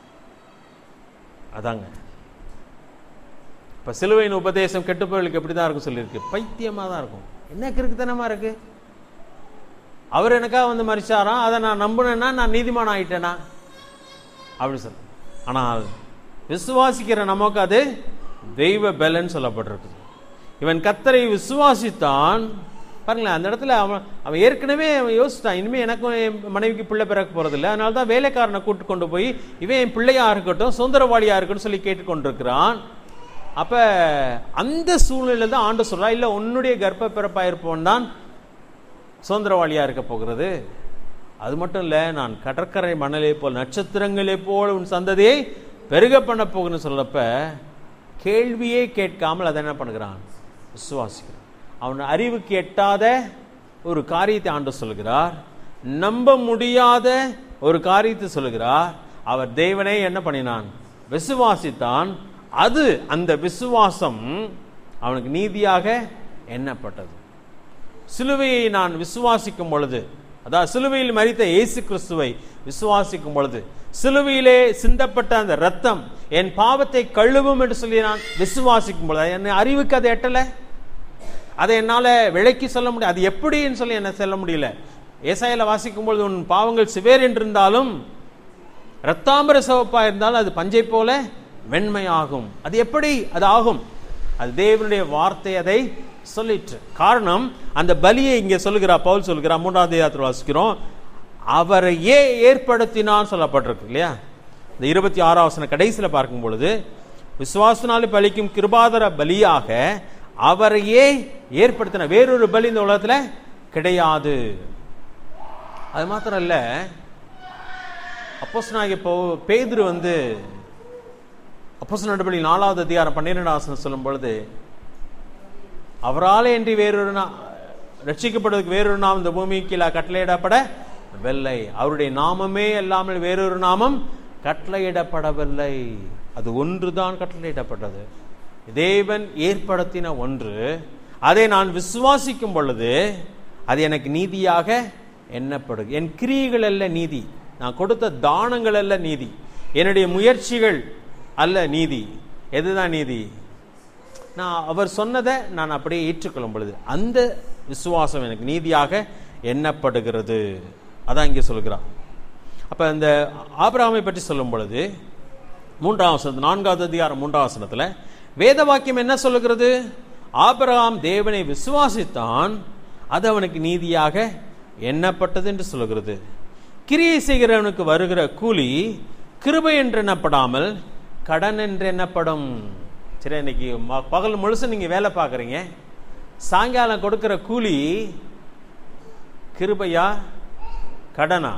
அதாங்க இப்போ சிலுவையின் உபதேசம் கெட்டுப்பவர்களுக்கு எப்படி தான் இருக்கும் சொல்லியிருக்கு பைத்தியமாக தான் இருக்கும் என்ன கிறுக்குத்தனமாக இருக்கு அவர் எனக்காக வந்து மறிச்சாராம் அதை நான் நம்பினேன்னா நான் நீதிமான் ஆயிட்டேனா அப்படி சொல்ல ஆனால் விசுவாசிக்கிற நமக்கு அது தெய்வ பலன் சொல்லப்பட்டிருக்கு இவன் கத்தரை விசுவாசித்தான் பாருங்களேன் அந்த இடத்துல அவன் அவன் ஏற்கனவே அவன் யோசித்தான் இனிமேல் எனக்கும் என் மனைவிக்கு பிள்ளை பிறக்க போகிறதில்ல அதனால தான் வேலைக்காரனை கூட்டு கொண்டு போய் இவன் என் பிள்ளையா இருக்கட்டும் சுதந்திரவாளியாக இருக்கட்டும் சொல்லி கேட்டுக்கொண்டிருக்கிறான் அப்போ அந்த சூழ்நிலையில் தான் ஆண்டு சொல்கிறா இல்லை உன்னுடைய கர்ப்ப பிறப்பாக இருப்பவன் தான் சுதந்திரவாளியாக இருக்க போகிறது அது மட்டும் இல்லை நான் கடற்கரை மணலை போல் நட்சத்திரங்களை போல் உன் சந்ததியை பெருக பண்ண போகுன்னு சொல்லப்ப கேள்வியே கேட்காமல் அதை என்ன பண்ணுகிறான் விசுவாசிக்கிறான் அவன் அறிவுக்கு எட்டாத ஒரு காரியத்தை ஆண்டு சொல்கிறார் நம்ப முடியாத ஒரு காரியத்தை சொல்கிறார் அவர் தேவனை என்ன பண்ணினான் விசுவாசித்தான் அது அந்த விசுவாசம் அவனுக்கு நீதியாக எண்ணப்பட்டது சிலுவையை நான் விசுவாசிக்கும் பொழுது அதாவது சிலுவையில் மறித்த இயேசு கிறிஸ்துவை விசுவாசிக்கும் பொழுது சிலுவையிலே சிந்தப்பட்ட அந்த ரத்தம் என் பாவத்தை கழுவும் என்று சொல்லி நான் விசுவாசிக்கும் பொழுது என் அறிவுக்கு அது எட்டலை அதை என்னால் விளக்கி சொல்ல முடியும் அது எப்படின்னு சொல்லி என்ன சொல்ல முடியல ஏசாயில வாசிக்கும் பொழுது உன் பாவங்கள் சிவேர் என்றிருந்தாலும் ரத்தாம்பர சிவப்பா இருந்தாலும் அது பஞ்சை போல வெண்மையாகும் அது எப்படி அது ஆகும் அது தேவனுடைய வார்த்தை அதை சொல்லிற்று காரணம் அந்த பலியை இங்கே சொல்லுகிறா பவுல் சொல்லுகிறா மூன்றாவது அதிகாரத்தில் வாசிக்கிறோம் அவரை ஏ ஏற்படுத்தினான்னு சொல்லப்பட்டிருக்கு இல்லையா இந்த இருபத்தி ஆறாம் வசன கடைசியில் பார்க்கும் பொழுது விசுவாசனாலே பலிக்கும் கிருபாதர பலியாக அவரையே ஏற்படுத்தின வேறொரு பலி இந்த உலகத்தில் கிடையாது அது மாத்திரம் இல்லை அப்போஸ் நாங்கள் இப்போ பேதுரு வந்து அப்போஸ் நடபடி நாலாவது அதிகாரம் பன்னிரெண்டாம் வசனம் சொல்லும் பொழுது அவராலே என்று வேறொரு நா ரட்சிக்கப்படுவதற்கு வேறொரு நாமம் இந்த பூமிக்கு கீழே கட்டளையிடப்பட வெல்லை அவருடைய நாமமே அல்லாமல் வேறொரு நாமம் கட்டளையிடப்படவில்லை அது ஒன்றுதான் கட்டளையிடப்பட்டது தேவன் ஏற்படுத்தின ஒன்று அதை நான் விசுவாசிக்கும் பொழுது அது எனக்கு நீதியாக எண்ணப்படுது என் கிரியைகள் அல்ல நீதி நான் கொடுத்த தானங்கள் அல்ல நீதி என்னுடைய முயற்சிகள் அல்ல நீதி எதுதான் நீதி நான் அவர் சொன்னதை நான் அப்படியே ஏற்றுக்கொள்ளும் பொழுது அந்த விசுவாசம் எனக்கு நீதியாக எண்ணப்படுகிறது அதான் இங்கே சொல்கிறான் அப்போ இந்த ஆபிரகாமை பற்றி சொல்லும் பொழுது மூன்றாம் வசனத்து நான்காவது அதிகாரம் மூன்றாம் வசனத்தில் வேத வாக்கியம் என்ன சொல்லுகிறது ஆபிரகாம் தேவனை விசுவாசித்தான் அது அவனுக்கு நீதியாக எண்ணப்பட்டது என்று சொல்லுகிறது கிரியை செய்கிறவனுக்கு வருகிற கூலி கிருபை என்று எண்ணப்படாமல் கடன் என்று எண்ணப்படும் சரி இன்னைக்கு ம- பகல் முழுசும் நீங்க வேலை பார்க்குறீங்க சாயங்காலம் கொடுக்கிற கூலி கிருபையா கடனா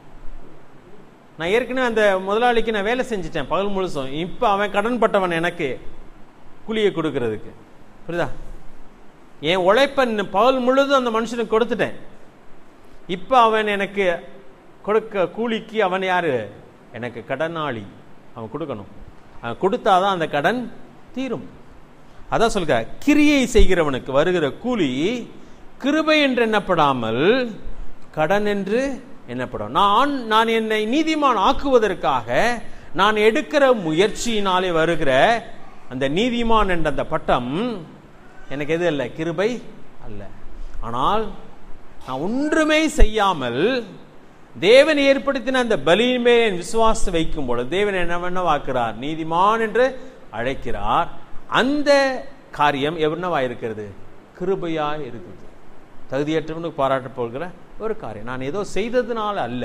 நான் ஏற்கனவே அந்த முதலாளிக்கு நான் வேலை செஞ்சிட்டேன் பகல் முழுசும் இப்போ அவன் கடன் பட்டவன் எனக்கு கூலியை கொடுக்கறதுக்கு புரியுதா என் உழைப்பை இன்னும் பகல் முழுதும் அந்த மனுஷனுக்கு கொடுத்துட்டேன் இப்போ அவன் எனக்கு கொடுக்க கூலிக்கு அவன் யாரு எனக்கு கடனாளி அவன் கொடுக்கணும் அவன் கொடுத்தாதான் அந்த கடன் தீரும் அதான் சொல்ற கிரியை செய்கிறவனுக்கு வருகிற கூலி கிருபை என்று எண்ணப்படாமல் கடன் என்று எண்ணப்படும் நான் நான் என்னை நீதிமான் ஆக்குவதற்காக நான் எடுக்கிற முயற்சியினாலே வருகிற அந்த நீதிமான் என்ற அந்த பட்டம் எனக்கு எது அல்ல கிருபை அல்ல ஆனால் நான் ஒன்றுமே செய்யாமல் தேவன் ஏற்படுத்தின அந்த பலியின் மேல் என் விசுவாசத்தை வைக்கும் பொழுது தேவன் என்னவென்னவாக்குறார் நீதிமான் என்று அழைக்கிறார் அந்த காரியம் என்னவா இருக்கிறது கிருபையா இருக்குது தகுதியற்றவனுக்கு பாராட்ட போகிற ஒரு காரியம் நான் ஏதோ செய்ததுனால அல்ல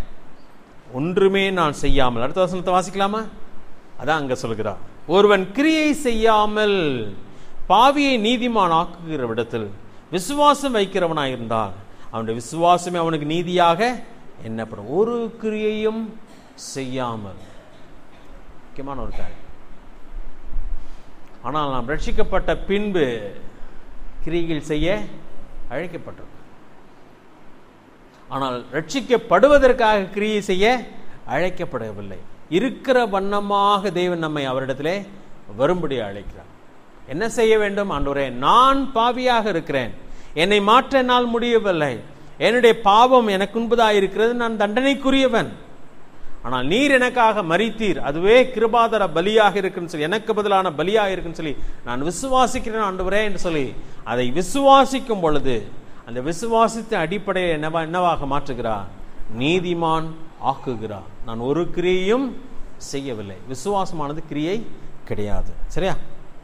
ஒன்றுமே நான் செய்யாமல் அடுத்த வசனத்தை வாசிக்கலாமா அதான் அங்க சொல்கிறார் ஒருவன் கிரியை செய்யாமல் பாவியை நீதிமான் ஆக்குகிற விடத்தில் விசுவாசம் வைக்கிறவனாயிருந்தால் அவனுடைய விசுவாசமே அவனுக்கு நீதியாக எண்ணப்படும் ஒரு கிரியையும் செய்யாமல் முக்கியமான ஒரு காரியம் ஆனால் நாம் ரட்சிக்கப்பட்ட பின்பு கிரியைகள் செய்ய அழைக்கப்பட்டோம் ஆனால் ரட்சிக்கப்படுவதற்காக கிரியை செய்ய அழைக்கப்படவில்லை இருக்கிற வண்ணமாக தேவன் நம்மை அவரிடத்திலே வரும்படி அழைக்கிறார் என்ன செய்ய வேண்டும் ஆண்டவரே நான் பாவியாக இருக்கிறேன் என்னை மாற்ற என்னால் முடியவில்லை என்னுடைய பாவம் எனக்கு உண்பதாக இருக்கிறது நான் தண்டனைக்குரியவன் ஆனால் நீர் எனக்காக மறித்தீர் அதுவே கிருபாதர பலியாக இருக்குன்னு சொல்லி எனக்கு பதிலான பலியாக இருக்குன்னு சொல்லி நான் விசுவாசிக்கிறேன் ஆண்டவரே என்று சொல்லி அதை விசுவாசிக்கும் பொழுது அந்த விசுவாசத்தின் அடிப்படையில் என்னவா என்னவாக மாற்றுகிறார் நீதிமான் ஆக்குகிறார் நான் ஒரு கிரியையும் செய்யவில்லை விசுவாசமானது கிரியை கிடையாது சரியா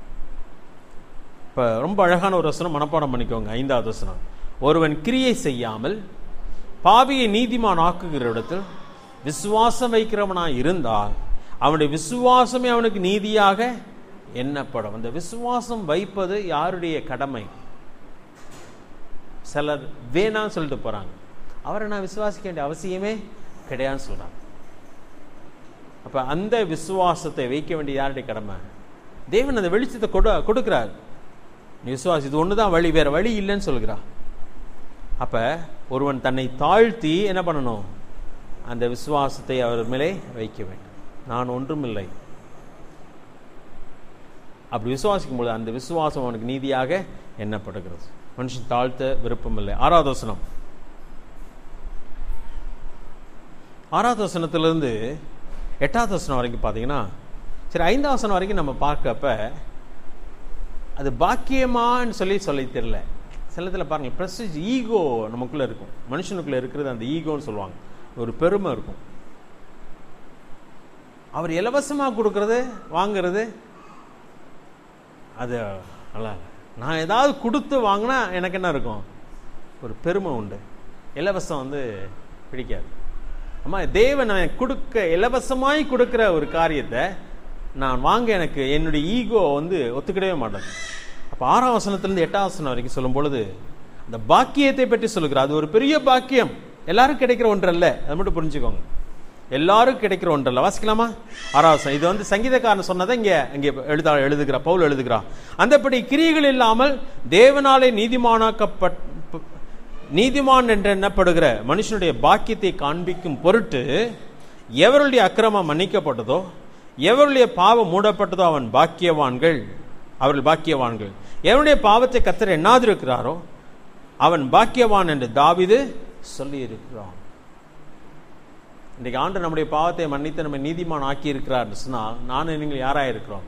இப்ப ரொம்ப அழகான ஒரு வசனம் மனப்பாடம் பண்ணிக்கோங்க ஐந்தாவது வசனம் ஒருவன் கிரியை செய்யாமல் பாவியை நீதிமான் ஆக்குகிற இடத்தில் விசுவாசம் வைக்கிறவனாய் இருந்தால் அவனுடைய விசுவாசமே அவனுக்கு நீதியாக எண்ணப்படும் அந்த விசுவாசம் வைப்பது யாருடைய கடமை சிலர் வேணாம்னு சொல்லிட்டு போறாங்க அவரை நான் விசுவாசிக்க வேண்டிய அவசியமே கிடையாதுன்னு சொல்றாங்க அப்ப அந்த விசுவாசத்தை வைக்க வேண்டிய யாருடைய கடமை தேவன் அந்த வெளிச்சத்தை கொடு கொடுக்கிறார் நீ விசுவாசி இது ஒன்று தான் வழி வேற வழி இல்லைன்னு சொல்கிறா அப்ப ஒருவன் தன்னை தாழ்த்தி என்ன பண்ணணும் அந்த விசுவாசத்தை அவர் மேலே வைக்க வேண்டும் நான் ஒன்றுமில்லை அப்படி விசுவாசிக்கும் போது அந்த விசுவாசம் அவனுக்கு நீதியாக எண்ணப்படுகிறது மனுஷன் தாழ்த்த விருப்பமில்லை ஆறாவது வசனம் ஆறாவது வசனத்திலிருந்து எட்டாவது வசனம் வரைக்கும் பார்த்தீங்கன்னா சரி ஐந்தாவது வசனம் வரைக்கும் நம்ம பார்க்கப்ப அது பாக்கியமான்னு சொல்லி சொல்லி தெரியல சிலத்தில் பாருங்கள் ப்ரெஸ்டீஜ் ஈகோ நமக்குள்ளே இருக்கும் மனுஷனுக்குள்ளே இருக்கிறது அந்த ஈகோன்னு சொல்லுவாங்க ஒரு பெருமை இருக்கும் அவர் இலவசமாக கொடுக்கறது வாங்குறது அது நல்லா இல்லை நான் ஏதாவது கொடுத்து வாங்கினா எனக்கு என்ன இருக்கும் ஒரு பெருமை உண்டு இலவசம் வந்து பிடிக்காது அம்மா தேவன் எனக்கு கொடுக்க இலவசமாய் கொடுக்குற ஒரு காரியத்தை நான் வாங்க எனக்கு என்னுடைய ஈகோ வந்து ஒத்துக்கிடவே மாட்டேன் அப்போ ஆறாம் வசனத்திலிருந்து எட்டாம் வசனம் வரைக்கும் சொல்லும் பொழுது அந்த பாக்கியத்தை பற்றி சொல்லுகிறார் அது ஒரு பெரிய பாக்கியம் எல்லாரும் கிடைக்கிற ஒன்று அல்ல அதை மட்டும் புரிஞ்சுக்கோங்க எல்லாரும் கிடைக்கிற ஒன்று அல்ல வாசிக்கலாமா ஆறாவசம் இது வந்து சங்கீதக்காரன் சொன்னதை இங்கே இங்கே எழுதா எழுதுகிறா பவுல் எழுதுகிறா அந்தப்படி கிரியைகள் இல்லாமல் தேவனாலே நீதிமானாக்கப்பட் நீதிமான் என்று எண்ணப்படுகிற மனுஷனுடைய பாக்கியத்தை காண்பிக்கும் பொருட்டு எவருடைய அக்கிரமம் மன்னிக்கப்பட்டதோ எவருடைய பாவம் மூடப்பட்டதோ அவன் பாக்கியவான்கள் அவர்கள் பாக்கியவான்கள் எவனுடைய பாவத்தை கத்தர் எண்ணாதிருக்கிறாரோ அவன் பாக்கியவான் என்று தாவிது சொல்லி இருக்கிறான் இன்றைக்கு ஆண்டு நம்முடைய பாவத்தை மன்னித்து நம்ம நீதிமான் ஆக்கி இருக்கிறார் சொன்னால் நானும் நீங்கள் யாராக இருக்கிறோம்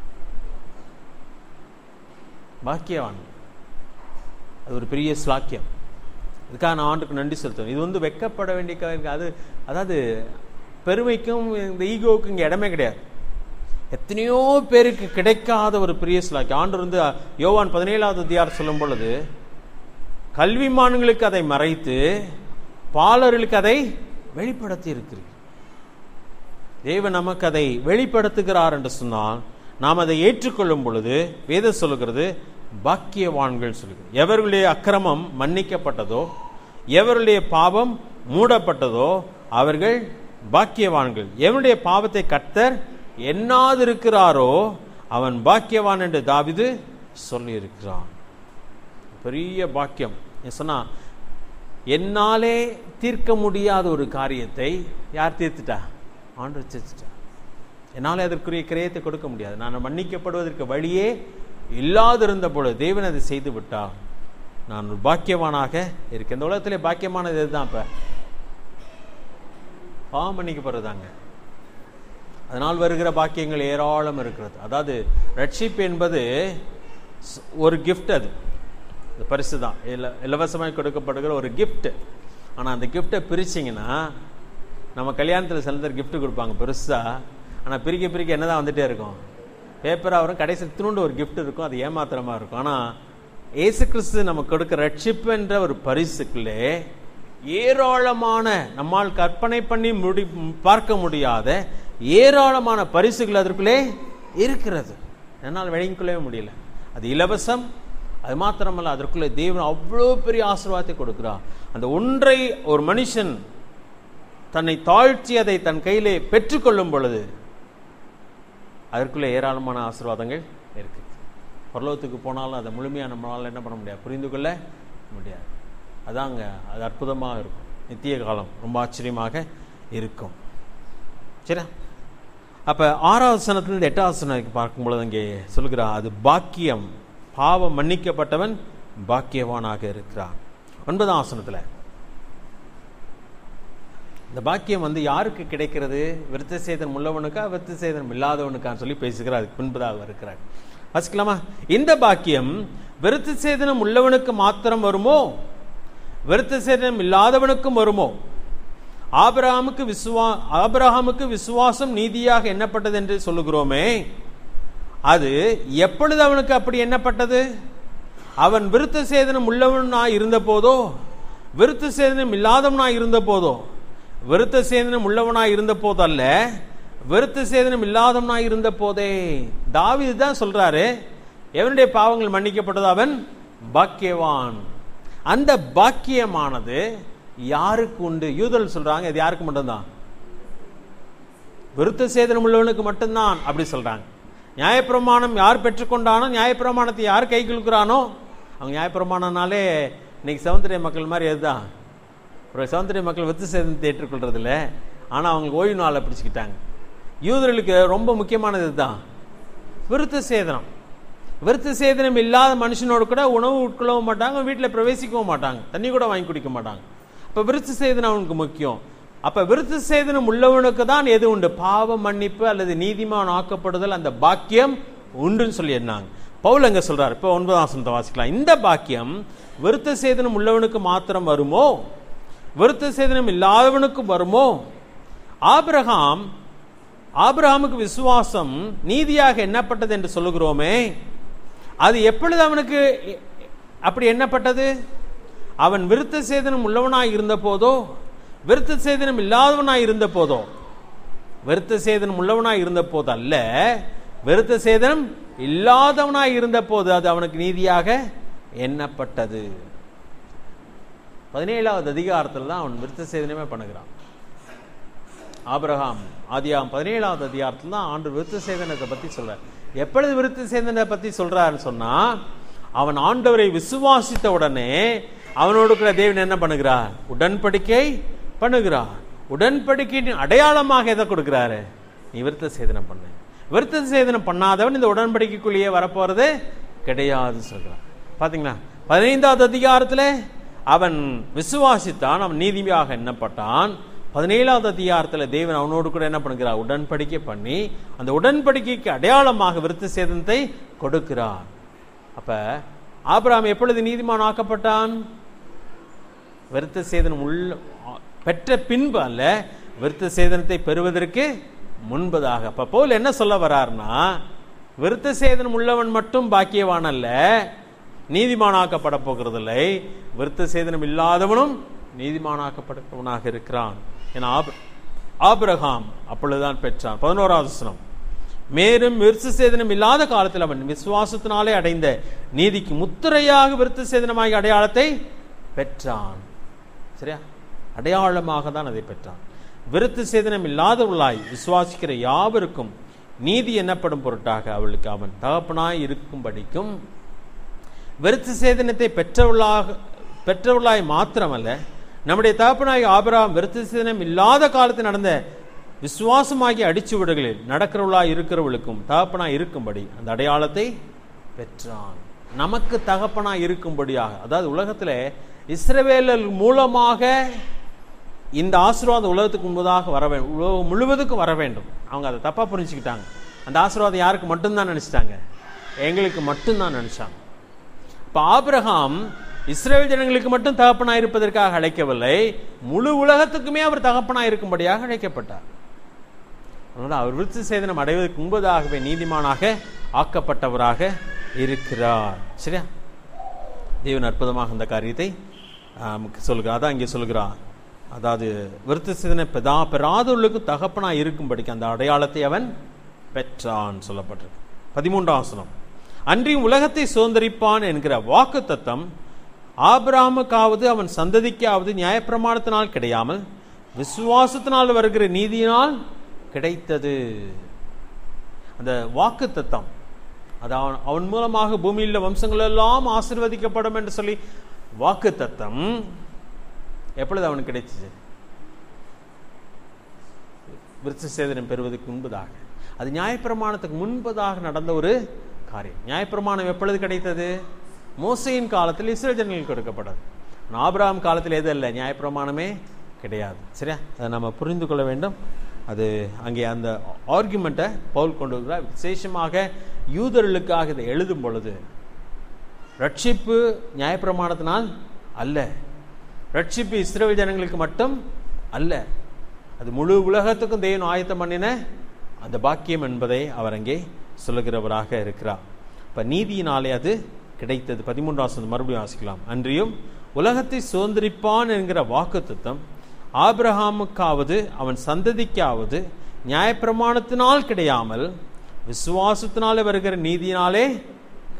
பாக்கியவான் அது ஒரு பெரிய ஸ்லாக்கியம் இதுக்காக நான் ஆண்டுக்கு நன்றி செலுத்துவேன் இது வந்து வெக்கப்பட வேண்டிய காரியம் அது அதாவது பெருமைக்கும் இந்த ஈகோவுக்கும் இங்கே இடமே கிடையாது எத்தனையோ பேருக்கு கிடைக்காத ஒரு பெரிய ஸ்லாக்கியம் ஆண்டு வந்து யோவான் பதினேழாவது அதிகாரம் சொல்லும் பொழுது கல்விமான்களுக்கு அதை மறைத்து பாலர்களுக்கு அதை வெளிப்படுத்தி இருக்கிறீர் தேவன் நமக்கு அதை வெளிப்படுத்துகிறார் என்று சொன்னால் நாம் அதை ஏற்றுக்கொள்ளும் பொழுது வேதம் சொல்லுகிறது பாக்கியவான்கள் சொல்லுகிறது எவர்களுடைய அக்கிரமம் மன்னிக்கப்பட்டதோ எவருடைய பாவம் மூடப்பட்டதோ அவர்கள் பாக்கியவான்கள் எவனுடைய பாவத்தை கர்த்தர் எண்ணாதிருக்கிறாரோ அவன் பாக்கியவான் என்று தாவிது சொல்லியிருக்கிறான் பெரிய பாக்கியம் சொன்னா என்னாலே தீர்க்க முடியாத ஒரு காரியத்தை யார் தீர்த்துட்டா ஆண்டு தீர்த்துட்டா என்னாலே அதற்குரிய கிரயத்தை கொடுக்க முடியாது நான் மன்னிக்கப்படுவதற்கு வழியே இல்லாதிருந்த பொழுது தேவன் அதை செய்து விட்டால் நான் ஒரு பாக்கியவானாக இருக்கேன் இந்த உலகத்திலே பாக்கியமானது இதுதான் இப்போ பாவம் மன்னிக்கப்படுறதாங்க அதனால் வருகிற பாக்கியங்கள் ஏராளம் இருக்கிறது அதாவது ரட்சிப்பு என்பது ஒரு கிஃப்ட் அது இந்த பரிசு தான் இல இலவசமாக கொடுக்கப்படுகிற ஒரு கிஃப்ட் ஆனால் அந்த கிஃப்டை பிரிச்சிங்கன்னா நம்ம கல்யாணத்தில் சில பேர் கிஃப்ட் கொடுப்பாங்க பெருசாக ஆனால் பிரிக்க பிரிக்க என்ன தான் வந்துகிட்டே இருக்கும் பேப்பராக வரும் கடைசி திருண்டு ஒரு கிஃப்ட் இருக்கும் அது ஏமாத்திரமாக இருக்கும் ஆனால் ஏசு கிறிஸ்து நமக்கு கொடுக்க ரட்சிப்பு என்ற ஒரு பரிசுக்குள்ளே ஏராளமான நம்மால் கற்பனை பண்ணி முடி பார்க்க முடியாத ஏராளமான பரிசுகள் அதற்குள்ளே இருக்கிறது என்னால் விளங்கிக்கொள்ளவே முடியல அது இலவசம் அது மாத்திரமல்ல அதற்குள்ளே தேவன் அவ்வளோ பெரிய ஆசீர்வாதத்தை கொடுக்கிறார் அந்த ஒன்றை ஒரு மனுஷன் தன்னை தாழ்த்தி அதை தன் கையிலே பெற்றுக்கொள்ளும் பொழுது அதற்குள்ளே ஏராளமான ஆசீர்வாதங்கள் இருக்கு பரலோகத்துக்கு போனாலும் அதை முழுமையாக நம்மளால் என்ன பண்ண முடியாது புரிந்து கொள்ள முடியாது அதாங்க அது அற்புதமாக இருக்கும் நித்திய காலம் ரொம்ப ஆச்சரியமாக இருக்கும் சரியா அப்போ ஆறாவது சனத்திலிருந்து எட்டாவது சனம் பார்க்கும்பொழுது அங்கே சொல்கிறா அது பாக்கியம் பாவம் மன்னிக்கப்பட்டவன் பாக்கியவானாக இருக்கிறான் ஒன்பதாம் ஆசனத்தில் இந்த பாக்கியம் வந்து யாருக்கு கிடைக்கிறது விருத்த சேதனம் உள்ளவனுக்கா விருத்த சேதனம் இல்லாதவனுக்கான்னு சொல்லி பேசுகிறார் அதுக்கு பின்பதாக இருக்கிறார் வசிக்கலாமா இந்த பாக்கியம் விருத்த சேதனம் உள்ளவனுக்கு மாத்திரம் வருமோ விருத்த சேதனம் இல்லாதவனுக்கும் வருமோ ஆபிரகாமுக்கு விசுவா ஆபிரகாமுக்கு விசுவாசம் நீதியாக எண்ணப்பட்டது என்று சொல்லுகிறோமே அது எப்பொழுது அவனுக்கு அப்படி எண்ணப்பட்டது அவன் விருத்த சேதனம் உள்ளவனாய் இருந்த போதோ விருத்த சேதனம் இல்லாதவனாய் இருந்த போதோ விருத்த சேதனம் உள்ளவனாய் இருந்த போதல்ல விருத்த சேதனம் இல்லாதவனாய் இருந்த போதே தாவிது தான் சொல்றாரு எவனுடைய பாவங்கள் மன்னிக்கப்பட்டது அவன் பாக்கியவான் அந்த பாக்கியமானது யாருக்கு உண்டு யூதர்கள் சொல்றாங்க இது யாருக்கு மட்டும்தான் விருத்த சேதனம் உள்ளவனுக்கு மட்டும்தான் அப்படி சொல்றாங்க நியாயப்பிரமாணம் யார் பெற்றுக்கொண்டானோ நியாயப்பிரமாணத்தை யார் கை கொடுக்குறானோ அவங்க நியாயப்பிரமாணம்னாலே இன்னைக்கு சவுந்தரிய மக்கள் மாதிரி அதுதான் ஒரு சவுந்தரிய மக்கள் விருத்த சேதனத்தை ஏற்றுக்கொள்றது இல்லை ஆனால் அவங்களுக்கு ஓய்வு நாளை பிடிச்சிக்கிட்டாங்க யூதர்களுக்கு ரொம்ப முக்கியமானது இதுதான் விருத்த சேதனம் விருத்த சேதனம் இல்லாத மனுஷனோடு கூட உணவு உட்கொள்ளவும் மாட்டாங்க வீட்டில் பிரவேசிக்கவும் மாட்டாங்க தண்ணி கூட வாங்கி குடிக்க மாட்டாங்க அப்போ விருத்த சேதனம் அவனுக்கு முக்கியம் அப்ப விருத்த சேதனம் உள்ளவனுக்கு தான் எது உண்டு பாவ மன்னிப்பு அல்லது நீதிமான் ஆக்கப்படுதல் அந்த பாக்கியம் உண்டுன்னு சொல்லி எண்ணாங்க பவுல் அங்க சொல்றாரு இப்போ ஒன்பதாம் வசனத்தை வாசிக்கலாம் இந்த பாக்கியம் விருத்த சேதனம் உள்ளவனுக்கு மாத்திரம் வருமோ விருத்த சேதனம் இல்லாதவனுக்கும் வருமோ ஆபிரகாம் ஆபிரகாமுக்கு விசுவாசம் நீதியாக எண்ணப்பட்டது என்று சொல்லுகிறோமே அது எப்பொழுது அவனுக்கு அப்படி எண்ணப்பட்டது அவன் விருத்த சேதனம் உள்ளவனாய் இருந்த போதோ விருத்த சேதனம் இல்லாதவனாய் இருந்த போதோ விருத்த சேதனம் உள்ளவனாய் இருந்த போது அல்ல விருத்த சேதனம் இல்லாதவனாய் இருந்த போது அது அவனுக்கு நீதியாக எண்ணப்பட்டது பதினேழாவது அதிகாரத்தில் தான் அவன் விருத்த சேதனமே பண்ணுகிறான் ஆபிரகாம் ஆதியாம் பதினேழாவது அதிகாரத்தில் தான் ஆண்டு விருத்த சேதனத்தை பத்தி சொல்றார் எப்பொழுது விருத்த சேதனத்தை பத்தி சொல்றாருன்னு சொன்னா அவன் ஆண்டவரை விசுவாசித்த உடனே அவனோடு கூட தேவன் என்ன பண்ணுகிறார் உடன்படிக்கை பண்ணுகிறார் உடன்படிக்கையின் அடையாளமாக எதை கொடுக்கிறாரு நீ விருத்த சேதனம் பண்ணு விருத்த சேதனம் பண்ணாதவன் இந்த உடன்படிக்கைக்குள்ளேயே வரப்போறது கிடையாது சொல்கிறான் பாத்தீங்களா பதினைந்தாவது அதிகாரத்துல அவன் விசுவாசித்தான் அவன் நீதியாக எண்ணப்பட்டான் பதினேழாவது அதிகாரத்தில் தேவன் அவனோடு கூட என்ன பண்ணுகிறார் உடன்படிக்கை பண்ணி அந்த உடன்படிக்கைக்கு அடையாளமாக விருத்த சேதனத்தை கொடுக்கிறார் அப்ப ஆபிரகாம் எப்பொழுது நீதிமான் ஆக்கப்பட்டான் விருத்த சேதனம் உள்ள பெற்ற பின்பு அல்ல விருத்த சேதனத்தை பெறுவதற்கு முன்பதாக அப்ப போல் என்ன சொல்ல வர்றார்னா விருத்த சேதனம் உள்ளவன் மட்டும் பாக்கியவான் அல்ல நீதிமானாக்கப்பட போகிறதில்லை விருத்த சேதனம் இல்லாதவனும் நீதிமானாக்கப்பட்டவனாக இருக்கிறான் என ஆபிரகாம் அப்பொழுதுதான் பெற்றான் பதினோராவது வசனம் மேலும் விருத்த சேதனம் இல்லாத காலத்தில் அவன் விசுவாசத்தினாலே அடைந்த நீதிக்கு முத்திரையாக விருத்த சேதனமாகி அடையாளத்தை பெற்றான் சரியா அடையாளமாக தான் அதை பெற்றான் விருத்த சேதனம் இல்லாதவர்களாய் விசுவாசிக்கிற யாவருக்கும் நீதி என்னப்படும் பொருட்டாக அவளுக்கு அவன் தகப்பனாய் இருக்கும்படிக்கும் விருத்த சேதனத்தை பெற்றவர்களாக பெற்றவர்களாய் மாத்திரமல்ல நம்முடைய தகப்பனாய் ஆபராம் விருத்த சேதனம் இல்லாத காலத்தில் நடந்த விசுவாசமாகிய அடிச்சுவிடுகளில் நடக்கிறவளாய் இருக்கிறவளுக்கும் தகப்பனாய் இருக்கும்படி அந்த அடையாளத்தை பெற்றான் நமக்கு தகப்பனாய் இருக்கும்படியாக அதாவது உலகத்தில் இஸ்ரவேலர் மூலமாக இந்த ஆசீர்வாதம் உலகத்துக்கு முன்பதாக வர வேண்டும் உலகம் முழுவதுக்கும் வர வேண்டும் அவங்க அதை தப்பா புரிஞ்சுக்கிட்டாங்க அந்த ஆசீர்வாதம் யாருக்கு மட்டும்தான் நினைச்சிட்டாங்க எங்களுக்கு மட்டும்தான் நினைச்சாங்க இப்போ ஆபிரகாம் இஸ்ரேல் ஜனங்களுக்கு மட்டும் தகப்பனாய் இருப்பதற்காக அழைக்கவில்லை முழு உலகத்துக்குமே அவர் தகப்பனாய் இருக்கும்படியாக அழைக்கப்பட்டார் அதனால் அவர் விருத்தி சேதனம் அடைவதற்கு முன்பதாகவே நீதிமானாக ஆக்கப்பட்டவராக இருக்கிறார் சரியா தேவன் அற்புதமாக இந்த காரியத்தை நமக்கு சொல்கிறார் அதான் இங்கே சொல்கிறார் அதாவது விருத்த சேதனை பெதா பெறாதவர்களுக்கு தகப்பனாய் இருக்கும்படிக்கு அந்த அடையாளத்தை அவன் பெற்றான் சொல்லப்பட்டிருக்கு பதிமூன்றாம் வசனம் அன்றியும் உலகத்தை சுதந்திரிப்பான் என்கிற வாக்கு தத்தம் ஆபிராமுக்காவது அவன் சந்ததிக்காவது நியாயப்பிரமாணத்தினால் கிடையாமல் விசுவாசத்தினால் வருகிற நீதியினால் கிடைத்தது அந்த வாக்கு தத்தம் அது அவன் அவன் மூலமாக பூமியில் வம்சங்கள் எல்லாம் ஆசிர்வதிக்கப்படும் என்று சொல்லி வாக்கு தத்தம் எப்பொழுது அவனுக்கு கிடைச்சிச்சு விருத்த சேதனம் பெறுவதற்கு முன்பதாக அது நியாயப்பிரமாணத்துக்கு முன்பதாக நடந்த ஒரு காரியம் நியாயப்பிரமாணம் எப்பொழுது கிடைத்தது மோசையின் காலத்தில் இஸ்ரேல் ஜனங்களுக்கு கொடுக்கப்பட்டது ஆபிரகாம் காலத்தில் எது இல்லை நியாயப்பிரமாணமே கிடையாது சரியா அதை நம்ம புரிந்து கொள்ள வேண்டும் அது அங்கே அந்த ஆர்குமெண்ட்டை பவுல் கொண்டு வருகிறார் விசேஷமாக யூதர்களுக்காக இதை எழுதும் பொழுது ரட்சிப்பு நியாயப்பிரமாணத்தினால் அல்ல ரட்சிப்பு இஸ்ரேல் ஜனங்களுக்கு மட்டும் அல்ல அது முழு உலகத்துக்கும் தேவன் ஆயத்தம் பண்ணின அந்த பாக்கியம் என்பதை அவர் அங்கே சொல்லுகிறவராக இருக்கிறார் இப்போ நீதியினாலே அது கிடைத்தது பதிமூன்றாம் மறுபடியும் வாசிக்கலாம் அன்றியும் உலகத்தை சுதந்திரிப்பான் என்கிற வாக்கு திட்டம் ஆபிரஹாமுக்காவது அவன் சந்ததிக்காவது நியாயப்பிரமாணத்தினால் கிடையாமல் விசுவாசத்தினாலே வருகிற நீதியினாலே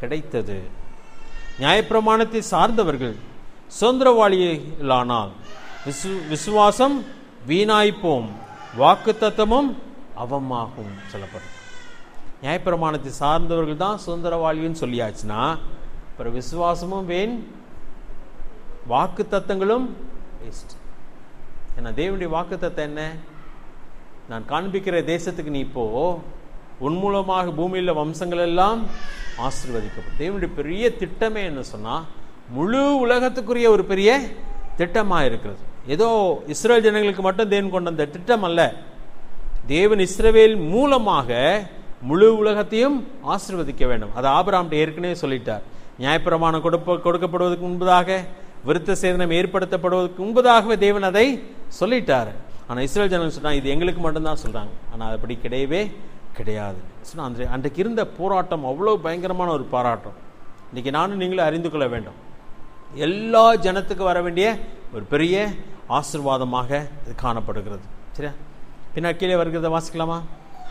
கிடைத்தது நியாயப்பிரமாணத்தை சார்ந்தவர்கள் சுதந்திரவாளிகளானால் விசு விசுவாசம் வீணாய்ப்போம் வாக்கு தத்தமும் அவமாகும் சொல்லப்படும் நியாயப்பிரமாணத்தை சார்ந்தவர்கள் தான் சுதந்திரவாளின்னு சொல்லியாச்சுன்னா அப்புறம் விசுவாசமும் வேன் வாக்கு தத்தங்களும் வேஸ்ட் ஏன்னா தேவனுடைய வாக்கு தத்தம் என்ன நான் காண்பிக்கிற தேசத்துக்கு நீ போ உன் மூலமாக பூமியில் வம்சங்கள் எல்லாம் ஆசீர்வதிக்கப்படும் தேவனுடைய பெரிய திட்டமே என்ன சொன்னா முழு உலகத்துக்குரிய ஒரு பெரிய திட்டமாக இருக்கிறது ஏதோ இஸ்ரேல் ஜனங்களுக்கு மட்டும் தேவன் கொண்ட அந்த திட்டம் அல்ல தேவன் இஸ்ரவேல் மூலமாக முழு உலகத்தையும் ஆசீர்வதிக்க வேண்டும் அது ஆபிரகாம்கிட்ட ஏற்கனவே சொல்லிட்டார் நியாயப்பிரமாணம் கொடுப்ப கொடுக்கப்படுவதற்கு முன்பதாக விருத்த சேதனம் ஏற்படுத்தப்படுவதற்கு முன்பதாகவே தேவன் அதை சொல்லிட்டார் ஆனால் இஸ்ரேல் ஜனங்கள் சொன்னாங்க இது எங்களுக்கு மட்டும்தான் சொல்றாங்க ஆனால் அது அப்படி கிடையவே கிடையாது சொன்னா அந்த அன்றைக்கு இருந்த போராட்டம் அவ்வளோ பயங்கரமான ஒரு போராட்டம் இன்னைக்கு நானும் நீங்களும் அறிந்து கொள்ள வேண்டும் எல்லா ஜனத்துக்கு வர வேண்டிய ஒரு பெரிய ஆசிர்வாதமாக இது காணப்படுகிறது சரியா பின்ன கீழே வருகிறத வாசிக்கலாமா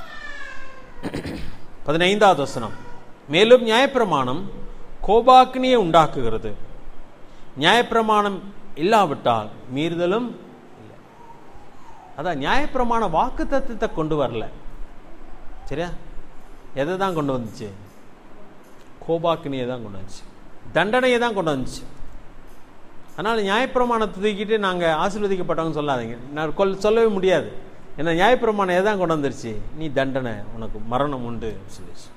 பதினைந்தாவது வசனம் மேலும் நியாயப்பிரமாணம் கோபாக்கினியை உண்டாக்குகிறது நியாயப்பிரமாணம் இல்லாவிட்டால் மீறுதலும் இல்லை அதான் நியாயப்பிரமாண வாக்கு தத்துவத்தை கொண்டு வரல சரியா எதை தான் கொண்டு வந்துச்சு கோபாக்கினியை தான் கொண்டு வந்துச்சு தண்டனையை தான் கொண்டு வந்துச்சு அதனால் நியாயப்பிரமாணத்தை தூக்கிட்டு நாங்கள் ஆசீர்வதிக்கப்பட்டவங்க சொல்லாதீங்க நான் கொல் சொல்லவே முடியாது ஏன்னா நியாயப்பிரமாணம் எதை தான் கொண்டு வந்துருச்சு நீ தண்டனை உனக்கு மரணம் உண்டு சொல்லிச்சு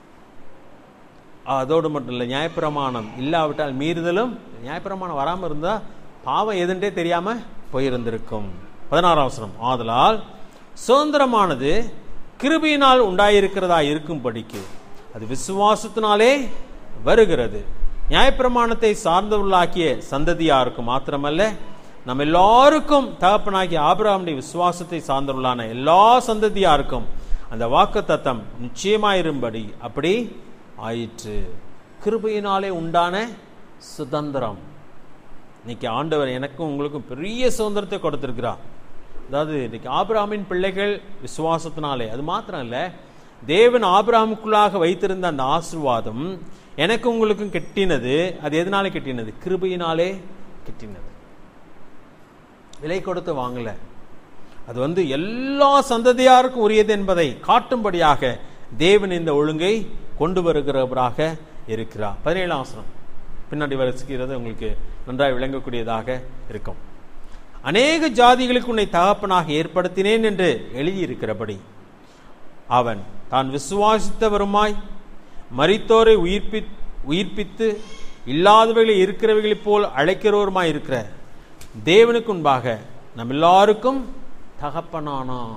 அதோடு மட்டும் இல்லை நியாயப்பிரமாணம் இல்லாவிட்டால் மீறுதலும் நியாயப்பிரமாணம் வராமல் இருந்தால் பாவம் எதுன்றே தெரியாமல் போயிருந்திருக்கும் பதினாறாம் அவசரம் ஆதலால் சுதந்திரமானது கிருபியினால் உண்டாயிருக்கிறதா இருக்கும்படிக்கு அது விசுவாசத்தினாலே வருகிறது நியாயப்பிரமாணத்தை சார்ந்தவர்களாக்கிய சந்ததியாருக்கு மாத்திரமல்ல நம்ம எல்லாருக்கும் தகப்பனாகிய ஆபிரகாமுடைய விசுவாசத்தை சார்ந்தவர்களான எல்லா சந்ததியாருக்கும் அந்த வாக்கு தத்தம் நிச்சயமாயிரும்படி அப்படி ஆயிற்று கிருபையினாலே உண்டான சுதந்திரம் இன்னைக்கு ஆண்டவர் எனக்கும் உங்களுக்கும் பெரிய சுதந்திரத்தை கொடுத்திருக்கிறார் அதாவது இன்னைக்கு ஆபிரகாமின் பிள்ளைகள் விசுவாசத்தினாலே அது மாத்திரம் இல்லை தேவன் ஆபிரகாமுக்குள்ளாக வைத்திருந்த அந்த ஆசிர்வாதம் எனக்கு உங்களுக்கும் கெட்டினது அது எதனால கெட்டினது கிருபையினாலே கெட்டினது விலை கொடுத்து வாங்கல அது வந்து எல்லா சந்ததியாருக்கும் உரியது என்பதை காட்டும்படியாக தேவன் இந்த ஒழுங்கை கொண்டு வருகிறவராக இருக்கிறார் பதினேழாம் அவசரம் பின்னாடி வரிசைக்கிறது உங்களுக்கு நன்றாக விளங்கக்கூடியதாக இருக்கும் அநேக ஜாதிகளுக்கு உன்னை தகப்பனாக ஏற்படுத்தினேன் என்று எழுதியிருக்கிறபடி அவன் தான் விசுவாசித்தவருமாய் மரித்தோரை உயிர்ப்பி உயிர்ப்பித்து இல்லாதவைகளை இருக்கிறவைகளைப் போல் அழைக்கிறவருமாய் இருக்கிற தேவனுக்கு முன்பாக நம் எல்லாருக்கும் தகப்பனானான்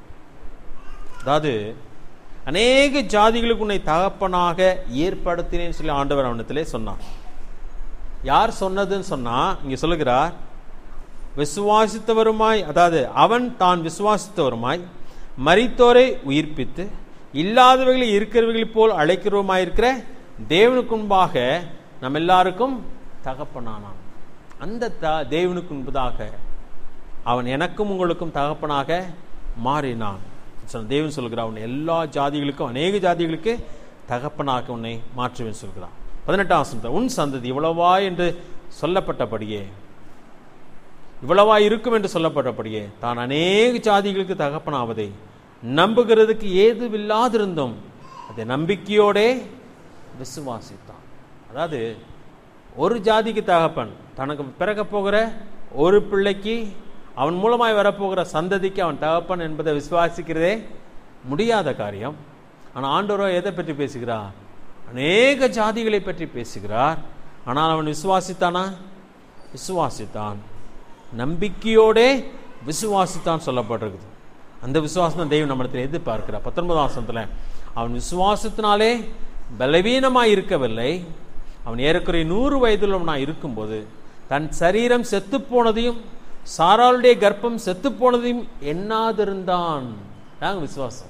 அதாவது அநேக ஜாதிகளுக்கு உன்னை தகப்பனாக ஏற்படுத்தினேன்னு சொல்லி ஆண்டவர் அவனத்திலே சொன்னான் யார் சொன்னதுன்னு சொன்னா இங்க சொல்லுகிறார் விசுவாசித்தவருமாய் அதாவது அவன் தான் விசுவாசித்தவருமாய் மரித்தோரை உயிர்ப்பித்து இல்லாதவைகளை இருக்கிறவைகளைப் போல் அழைக்கிறவமாயிருக்கிற தேவனுக்கு முன்பாக நம்ம எல்லாருக்கும் தகப்பனானான் அந்த த தேவனுக்கு முன்பதாக அவன் எனக்கும் உங்களுக்கும் தகப்பனாக மாறினான் சொன்ன தேவன் சொல்கிறான் உன்னை எல்லா ஜாதிகளுக்கும் அநேக ஜாதிகளுக்கு தகப்பனாக உன்னை மாற்றுவேன் சொல்கிறான் பதினெட்டாம் வசனத்தில் உன் சந்ததி இவ்வளவா என்று சொல்லப்பட்டபடியே இவ்வளவா இருக்கும் என்று சொல்லப்பட்டபடியே தான் அநேக ஜாதிகளுக்கு தகப்பனாவதை நம்புகிறதுக்கு ஏதுவில்லாதிருந்தும் அதை நம்பிக்கையோடே விசுவாசித்தான் அதாவது ஒரு ஜாதிக்கு தகப்பன் தனக்கு பிறக்க போகிற ஒரு பிள்ளைக்கு அவன் மூலமாய் வரப்போகிற சந்ததிக்கு அவன் தகப்பன் என்பதை விசுவாசிக்கிறதே முடியாத காரியம் ஆனால் ஆண்டவரோ எதை பற்றி பேசுகிறார் அநேக ஜாதிகளை பற்றி பேசுகிறார் ஆனால் அவன் விசுவாசித்தானா விசுவாசித்தான் நம்பிக்கையோடே விசுவாசித்தான் சொல்லப்பட்டிருக்குது அந்த விசுவாசம் தான் தெய்வம் நம்மிடத்தில் எதிர்பார்க்கிறார் பத்தொன்பதாம் வசனத்தில் அவன் விசுவாசத்தினாலே பலவீனமாய் இருக்கவில்லை அவன் ஏறக்குறைய நூறு வயதுள்ளவனாய் இருக்கும்போது தன் சரீரம் செத்து போனதையும் சாராளுடைய கர்ப்பம் செத்து போனதையும் எண்ணாதிருந்தான் தாங்க விசுவாசம்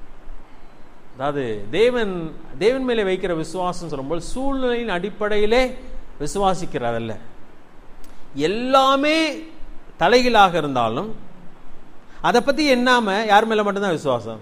அதாவது தேவன் தேவன் மேலே வைக்கிற விசுவாசம் சொல்லும்போது சூழ்நிலையின் அடிப்படையிலே விசுவாசிக்கிறதல்ல எல்லாமே தலைகீழாக இருந்தாலும் அதை பற்றி எண்ணாம யார் மேலே மட்டும்தான் விசுவாசம்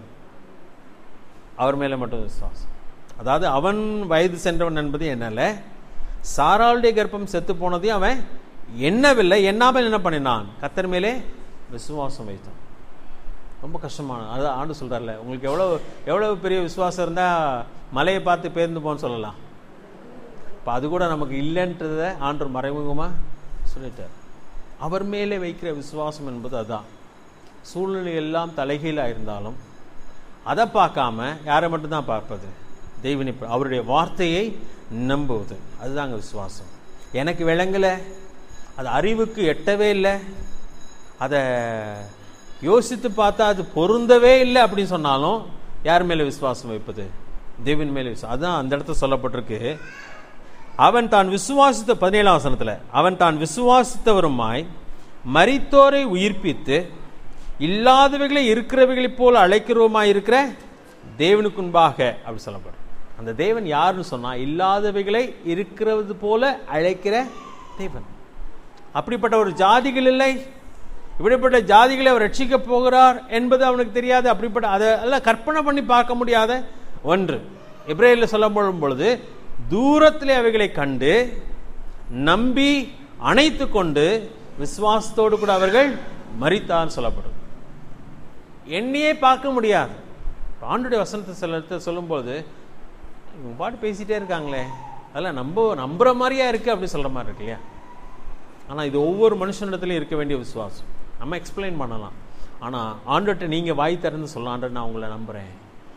அவர் மேலே மட்டும் விசுவாசம் அதாவது அவன் வயது சென்றவன் என்பது என்னல சாராளுடைய கர்ப்பம் செத்து போனதையும் அவன் எண்ணவில்லை எண்ணாமல் என்ன பண்ணினான் கத்தர் மேலே விசுவாசம் வைத்தான் ரொம்ப கஷ்டமான அது ஆண்டு சொல்றாருல உங்களுக்கு எவ்வளோ எவ்வளவு பெரிய விசுவாசம் இருந்தால் மலையை பார்த்து பேர்ந்து போன்னு சொல்லலாம் இப்போ அது கூட நமக்கு இல்லைன்றத ஆண்டு மறைமுகமாக சொல்லிட்டார் அவர் மேலே வைக்கிற விசுவாசம் என்பது அதுதான் சூழ்நிலை எல்லாம் தலைகீழாக இருந்தாலும் அதை பார்க்காம யாரை மட்டும்தான் பார்ப்பது தெய்வனி அவருடைய வார்த்தையை நம்புவது அதுதாங்க விசுவாசம் எனக்கு விளங்கலை அது அறிவுக்கு எட்டவே இல்லை அதை யோசித்து பார்த்தா அது பொருந்தவே இல்லை அப்படின்னு சொன்னாலும் யார் மேலே விசுவாசம் வைப்பது தேவன் மேலே விசுவாசம் அதுதான் அந்த இடத்துல சொல்லப்பட்டிருக்கு அவன் தான் விசுவாசித்த பதினேழாம் வசனத்தில் அவன் தான் விசுவாசித்தவருமாய் மரித்தோரை உயிர்ப்பித்து இல்லாதவைகளை இருக்கிறவைகளைப் போல அழைக்கிறவமாய் இருக்கிற தேவனுக்கு முன்பாக அப்படி சொல்லப்படும் அந்த தேவன் யாருன்னு சொன்னா இல்லாதவைகளை இருக்கிறது போல அழைக்கிற தேவன் அப்படிப்பட்ட ஒரு ஜாதிகள் இல்லை இப்படிப்பட்ட ஜாதிகளை அவர் ரட்சிக்க போகிறார் என்பது அவனுக்கு தெரியாது அப்படிப்பட்ட அதை எல்லாம் கற்பனை பண்ணி பார்க்க முடியாத ஒன்று இப்ரேலில் சொல்லப்படும் பொழுது தூரத்திலே அவைகளை கண்டு நம்பி அணைத்து கொண்டு விசுவாசத்தோடு கூட அவர்கள் மறித்தார் சொல்லப்படும் எண்ணியே பார்க்க முடியாது ஆண்டுடைய வசனத்தை சொல்ல சொல்லும்போது இவங்க பாட்டு பேசிட்டே இருக்காங்களே அதெல்லாம் நம்ப நம்புற மாதிரியா இருக்கு அப்படி சொல்ற மாதிரி இருக்கு இல்லையா ஆனால் இது ஒவ்வொரு மனுஷனிடத்துலையும் இருக்க வேண்டிய விசுவாசம் நம்ம எக்ஸ்பிளைன் பண்ணலாம் ஆனால் ஆண்டுகிட்ட நீங்கள் வாய் திறந்து சொல்லலாம் ஆண்டு நான் உங்களை நம்புகிறேன்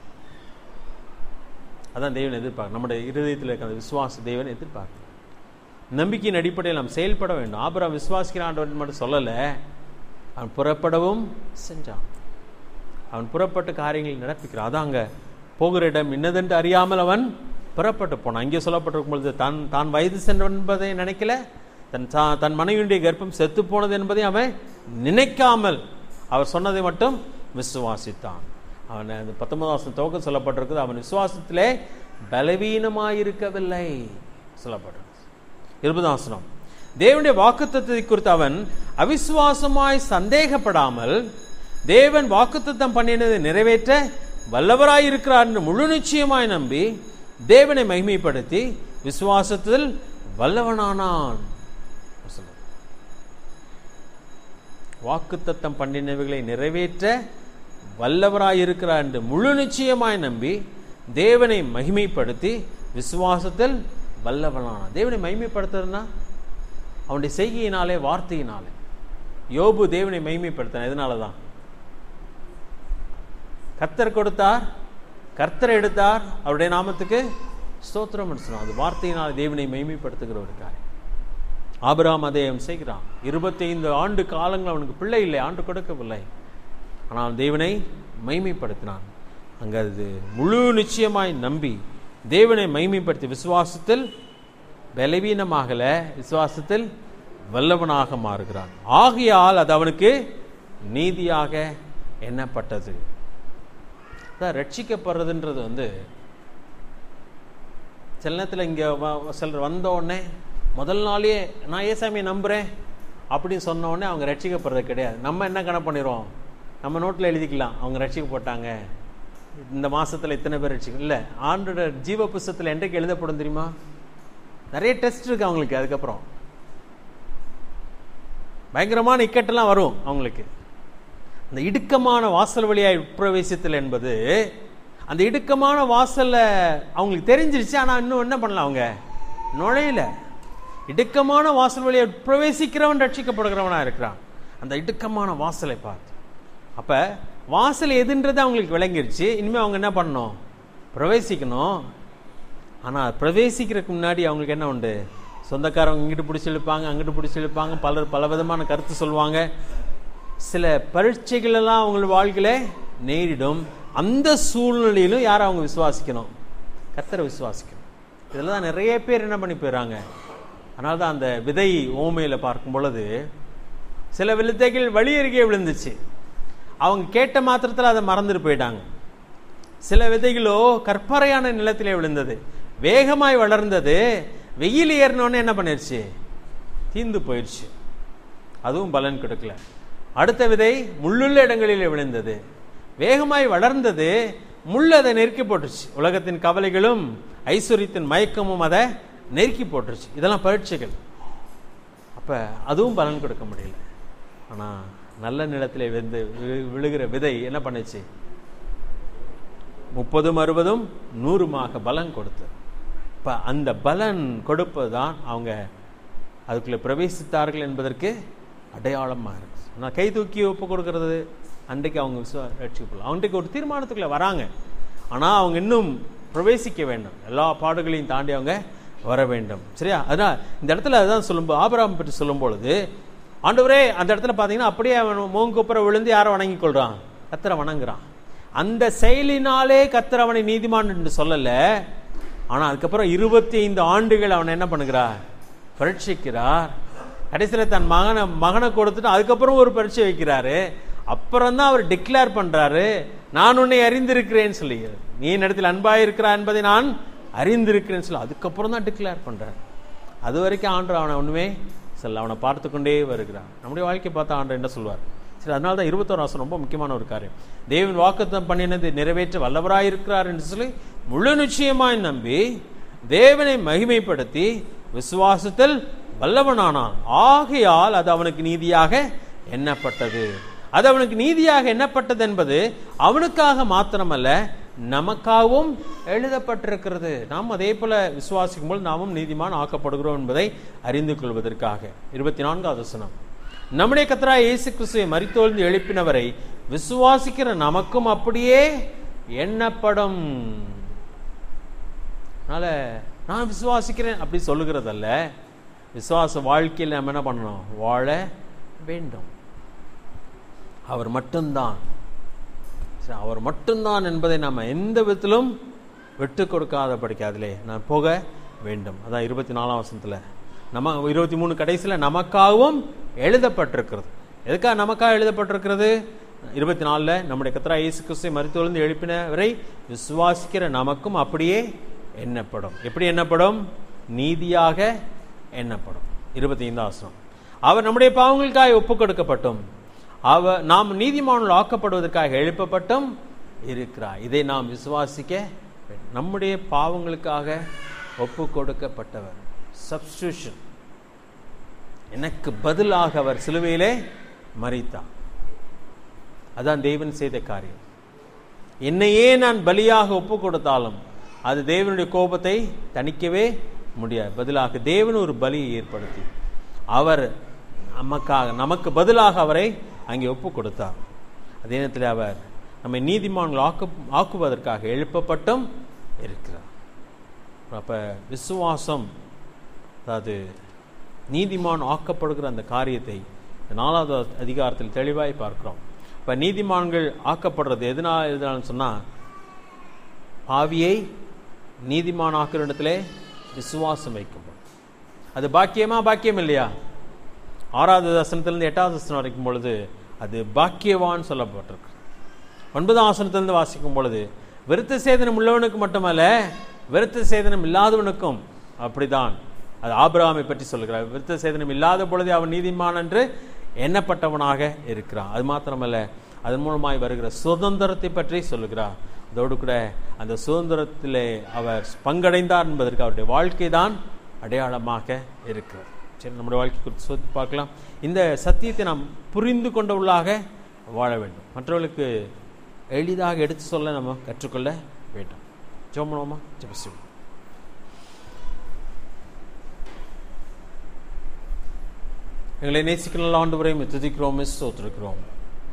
அதான் தேவன் எதிர்பார்க்க நம்முடைய இருதயத்தில் இருக்கிற அந்த விசுவாச தேவன் எதிர்பார்க்க நம்பிக்கையின் அடிப்படையில் நாம் செயல்பட வேண்டும் ஆபரம் விசுவாசிக்கிற ஆண்டவன் மட்டும் சொல்லலை அவன் புறப்படவும் செஞ்சான் அவன் புறப்பட்ட காரியங்களை நடப்பிக்கிறான் அதான் அங்கே போகிற இடம் இன்னதென்று அறியாமல் அவன் புறப்பட்டு போனான் இங்கே சொல்லப்பட்டிருக்கும் பொழுது தான் தான் வயது சென்றவன் என்பதை நினைக்கல தன் தன் மனைவியுடைய கர்ப்பம் செத்து போனது என்பதை அவன் நினைக்காமல் அவர் சொன்னதை மட்டும் விசுவாசித்தான் அவன் அந்த பத்தொன்பதாம் துவக்கம் சொல்லப்பட்டிருக்குது அவன் விசுவாசத்திலே பலவீனமாயிருக்கவில்லை சொல்லப்பட்டிருக்கு இருபதாசனம் தேவனுடைய வாக்குத்தத்தை குறித்து அவன் அவிசுவாசமாய் சந்தேகப்படாமல் தேவன் வாக்குத்தத்தம் பண்ணினதை நிறைவேற்ற வல்லவராயிருக்கிறார் என்று முழு நிச்சயமாய் நம்பி தேவனை மகிமைப்படுத்தி விசுவாசத்தில் வல்லவனானான் வாக்குத்தத்தம் பண்ணினவைகளை நிறைவேற்ற வல்லவராயிருக்கிறார் என்று முழு நிச்சயமாய் நம்பி தேவனை மகிமைப்படுத்தி விசுவாசத்தில் வல்லவனானான் தேவனை மகிமைப்படுத்துறதுனா அவனுடைய செய்கையினாலே வார்த்தையினாலே யோபு தேவனை மகிமைப்படுத்தின எதனால தான் கர்த்தர் கொடுத்தார் கர்த்தர் எடுத்தார் அவருடைய நாமத்துக்கு ஸ்தோத்திரம் சொன்னார் அது வார்த்தையினால் தேவனை மகிமைப்படுத்துகிற ஒரு காரியம் ஆபிராம் அதை அவன் செய்கிறான் இருபத்தைந்து ஆண்டு காலங்கள் அவனுக்கு பிள்ளை இல்லை ஆண்டு கொடுக்கவில்லை ஆனால் தேவனை மைமைப்படுத்தினான் அங்க அது முழு நிச்சயமாய் நம்பி தேவனை மைமைப்படுத்தி விசுவாசத்தில் பலவீனமாகல விசுவாசத்தில் வல்லவனாக மாறுகிறான் ஆகையால் அது அவனுக்கு நீதியாக எண்ணப்பட்டது அதான் ரட்சிக்கப்படுறதுன்றது வந்து சில நேரத்தில் இங்கே சிலர் வந்த உடனே முதல் நாளே நான் ஏசாமியை நம்புகிறேன் அப்படின்னு சொன்ன உடனே அவங்க ரட்சிக்கப்படுறது கிடையாது நம்ம என்ன கணக்கு பண்ணிடுவோம் நம்ம நோட்டில் எழுதிக்கலாம் அவங்க ரட்சிக்கப்பட்டாங்க இந்த மாசத்துல இத்தனை பேர் ரட்சிக்க இல்லை ஆண்டோட ஜீவ புஸ்தத்தில் என்றைக்கு எழுதப்படும் தெரியுமா நிறைய டெஸ்ட் இருக்கு அவங்களுக்கு அதுக்கப்புறம் பயங்கரமான இக்கட்டெல்லாம் வரும் அவங்களுக்கு அந்த இடுக்கமான வாசல் வழியாய் உட்பிரவேசத்தில் என்பது அந்த இடுக்கமான வாசல்ல அவங்களுக்கு தெரிஞ்சிருச்சு ஆனால் இன்னும் என்ன பண்ணல அவங்க நுழையல இடுக்கமான வாசல் வழியை பிரவேசிக்கிறவன் ரட்சிக்கப்படுகிறவனா இருக்கிறான் அந்த இடுக்கமான வாசலை பார்த்து அப்ப வாசல் எதுன்றது அவங்களுக்கு விளங்கிருச்சு இனிமே அவங்க என்ன பண்ணணும் பிரவேசிக்கணும் ஆனா பிரவேசிக்கிறதுக்கு முன்னாடி அவங்களுக்கு என்ன உண்டு சொந்தக்காரங்க இங்கிட்டு பிடிச்சி இழுப்பாங்க அங்கிட்டு பிடிச்சி இழுப்பாங்க பலர் பல விதமான கருத்து சொல்லுவாங்க சில பரீட்சைகள் எல்லாம் அவங்க வாழ்க்கையில நேரிடும் அந்த சூழ்நிலையிலும் யாரை அவங்க விசுவாசிக்கணும் கத்தரை விசுவாசிக்கணும் இதில் தான் நிறைய பேர் என்ன பண்ணி போயிடறாங்க அதனால தான் அந்த விதை ஓமையில் பார்க்கும் பொழுது சில விழுத்தைகள் வழி அருகே விழுந்துச்சு அவங்க கேட்ட மாத்திரத்தில் அதை மறந்துட்டு போயிட்டாங்க சில விதைகளோ கற்பறையான நிலத்திலே விழுந்தது வேகமாய் வளர்ந்தது வெயில் ஏறினோடனே என்ன பண்ணிருச்சு தீந்து போயிடுச்சு அதுவும் பலன் கொடுக்கல அடுத்த விதை முள்ளுள்ள இடங்களிலே விழுந்தது வேகமாய் வளர்ந்தது முள் அதை நெருக்கி போட்டுருச்சு உலகத்தின் கவலைகளும் ஐஸ்வர்யத்தின் மயக்கமும் அதை நெருக்கி போட்டுருச்சு இதெல்லாம் பரீட்சைகள் அப்ப அப்போ அதுவும் பலன் கொடுக்க முடியல ஆனால் நல்ல நிலத்தில் வெந்து வி- விழுகிற விதை என்ன பண்ணுச்சு முப்பதும் அறுபதும் நூறுமாக பலன் கொடுத்து இப்போ அந்த பலன் கொடுப்பது தான் அவங்க அதுக்குள்ளே பிரவேசித்தார்கள் என்பதற்கு அடையாளமாக இருக்கு நான் கை தூக்கி ஒப்பு கொடுக்கறது அன்றைக்கு அவங்க விசுவா ரட்சிக்கப்படலாம் அன்றைக்கு ஒரு தீர்மானத்துக்குள்ளே வராங்க ஆனால் அவங்க இன்னும் பிரவேசிக்க வேண்டும் எல்லா பாடுகளையும் தாண்டி அவங்க வர வேண்டும் சரியா அதான் இந்த இடத்துல அதான் சொல்லும்போது ஆபராம் பற்றி சொல்லும் பொழுது ஆண்டவரே அந்த இடத்துல பார்த்தீங்கன்னா அப்படியே அவன் மூங்குப்புற விழுந்து யாரை வணங்கி கொள்றான் கத்தரை வணங்குறான் அந்த செயலினாலே கத்தர் அவனை நீதிமான் என்று சொல்லல ஆனா அதுக்கப்புறம் இருபத்தி ஐந்து ஆண்டுகள் அவன் என்ன பண்ணுகிறார் பரீட்சிக்கிறார் கடைசியில் தன் மகனை மகனை கொடுத்துட்டு அதுக்கப்புறம் ஒரு பரீட்சை வைக்கிறாரு அப்புறம் தான் அவர் டிக்ளேர் பண்றாரு நான் உன்னை அறிந்திருக்கிறேன்னு சொல்லி நீ என்னிடத்தில் அன்பாய் இருக்கிறா என்பதை நான் அறிந்திருக்கிறேன்னு சொல்லி அதுக்கப்புறம் தான் டிக்ளேர் பண்றாரு அது வரைக்கும் ஆண்டவர் அவனை ஒண்ணுமே சொல்ல அவனை பார்த்து கொண்டே வருகிறான் நம்முடைய வாழ்க்கை பார்த்தா ஆண்டவர் என்ன சொல்வார் சரி அதனால தான் இருபத்தோரு வாசம் ரொம்ப முக்கியமான ஒரு காரியம் தேவன் வாக்குத்தம் பண்ணினது நிறைவேற்ற வல்லவராய் இருக்கிறார் என்று சொல்லி முழு நிச்சயமாய் நம்பி தேவனை மகிமைப்படுத்தி விசுவாசத்தில் வல்லவனானான் ஆகையால் அது அவனுக்கு நீதியாக எண்ணப்பட்டது அது அவனுக்கு நீதியாக எண்ணப்பட்டது என்பது அவனுக்காக மாத்திரமல்ல நமக்காகவும் எழுதப்பட்டிருக்கிறது நாம் அதே போல விசுவாசிக்கும் போது நாமும் நீதிமான் ஆக்கப்படுகிறோம் என்பதை அறிந்து கொள்வதற்காக இருபத்தி நான்காவது வசனம் நம்முடைய கத்தரா இயேசு கிறிஸ்துவை மரித்தோழ்ந்து எழுப்பினவரை விசுவாசிக்கிற நமக்கும் அப்படியே எண்ணப்படும் அதனால நான் விசுவாசிக்கிறேன் அப்படி சொல்லுகிறதல்ல விசுவாச வாழ்க்கையில் நம்ம என்ன பண்ணணும் வாழ வேண்டும் அவர் மட்டும்தான் சரி, அவர் மட்டும்தான் என்பதை நம்ம எந்த விதத்திலும் விட்டு கொடுக்காத படிக்காதிலே நான் போக வேண்டும் அதான் இருபத்தி நாலாம் வசனத்தில் நம்ம இருபத்தி மூணு கடைசியில் நமக்காகவும் எழுதப்பட்டிருக்கிறது எதுக்காக நமக்காக எழுதப்பட்டிருக்கிறது இருபத்தி நாலில் நம்முடைய கத்தரா இயேசு கிறிஸ்துவை மருத்துவருந்து எழுப்பினவரை விசுவாசிக்கிற நமக்கும் அப்படியே எண்ணப்படும் எப்படி எண்ணப்படும் நீதியாக எண்ணப்படும் இருபத்தி ஐந்தாம் வசனம் அவர் நம்முடைய பாவங்களுக்காக ஒப்புக் கொடுக்கப்பட்டும் அவர் நாம் நீதிமான்கள் ஆக்கப்படுவதற்காக எழுப்பப்பட்டும் இருக்கிறார் இதை நாம் விசுவாசிக்க வேண்டும். நம்முடைய பாவங்களுக்காக ஒப்பு கொடுக்கப்பட்டவர் சப்ஸ்டியூஷன் எனக்கு பதிலாக அவர் சிலுவையிலே மறித்தார் அதான் தேவன் செய்த காரியம் என்னையே நான் பலியாக ஒப்பு கொடுத்தாலும் அது தேவனுடைய கோபத்தை தணிக்கவே முடியாது பதிலாக தேவன் ஒரு பலியை ஏற்படுத்தி அவர் நமக்காக நமக்கு பதிலாக அவரை அங்கே ஒப்பு கொடுத்தார் அதே நேரத்தில் அவர் நம்மை நீதிமான்கள் ஆக்கு ஆக்குவதற்காக எழுப்பப்பட்டும் இருக்கிறார் அப்ப விசுவாசம் அதாவது நீதிமான் ஆக்கப்படுகிற அந்த காரியத்தை இந்த நாலாவது அதிகாரத்தில் தெளிவாய் பார்க்கிறோம் இப்ப நீதிமான்கள் ஆக்கப்படுறது எதனால் எதனாலும் சொன்னா பாவியை நீதிமான் ஆக்குற இடத்துல விசுவாசம் வைக்கப்படும் அது பாக்கியமா பாக்கியம் இல்லையா ஆறாவது வசனத்திலிருந்து எட்டாவது வசனம் வரைக்கும் பொழுது அது பாக்கியவான் சொல்லப்பட்டிருக்கு ஒன்பதாம் வசனத்திலிருந்து வாசிக்கும் பொழுது விருத்த சேதனம் உள்ளவனுக்கு மட்டுமல்ல விருத்த சேதனம் இல்லாதவனுக்கும் அப்படிதான் அது ஆபிரகாமை பற்றி சொல்கிறார் விருத்த சேதனம் இல்லாத பொழுதே அவன் நீதிமான் என்று எண்ணப்பட்டவனாக இருக்கிறான் அது மாத்திரமல்ல அதன் மூலமாய் வருகிற சுதந்திரத்தை பற்றி சொல்லுகிறார் அதோடு கூட அந்த சுதந்திரத்திலே அவர் பங்கடைந்தார் என்பதற்கு அவருடைய வாழ்க்கை தான் அடையாளமாக இருக்கிறது சரி நம்முடைய வாழ்க்கை குறித்து சோதித்து பார்க்கலாம் இந்த சத்தியத்தை நாம் புரிந்து கொண்டவர்களாக வாழ வேண்டும் மற்றவர்களுக்கு எளிதாக எடுத்து சொல்ல நம்ம கற்றுக்கொள்ள வேண்டும் ஜோமனோமா ஜெபசிவம் எங்களை நேசிக்கிற நல்ல ஆண்டு வரை துதிக்கிறோம் சோத்திருக்கிறோம்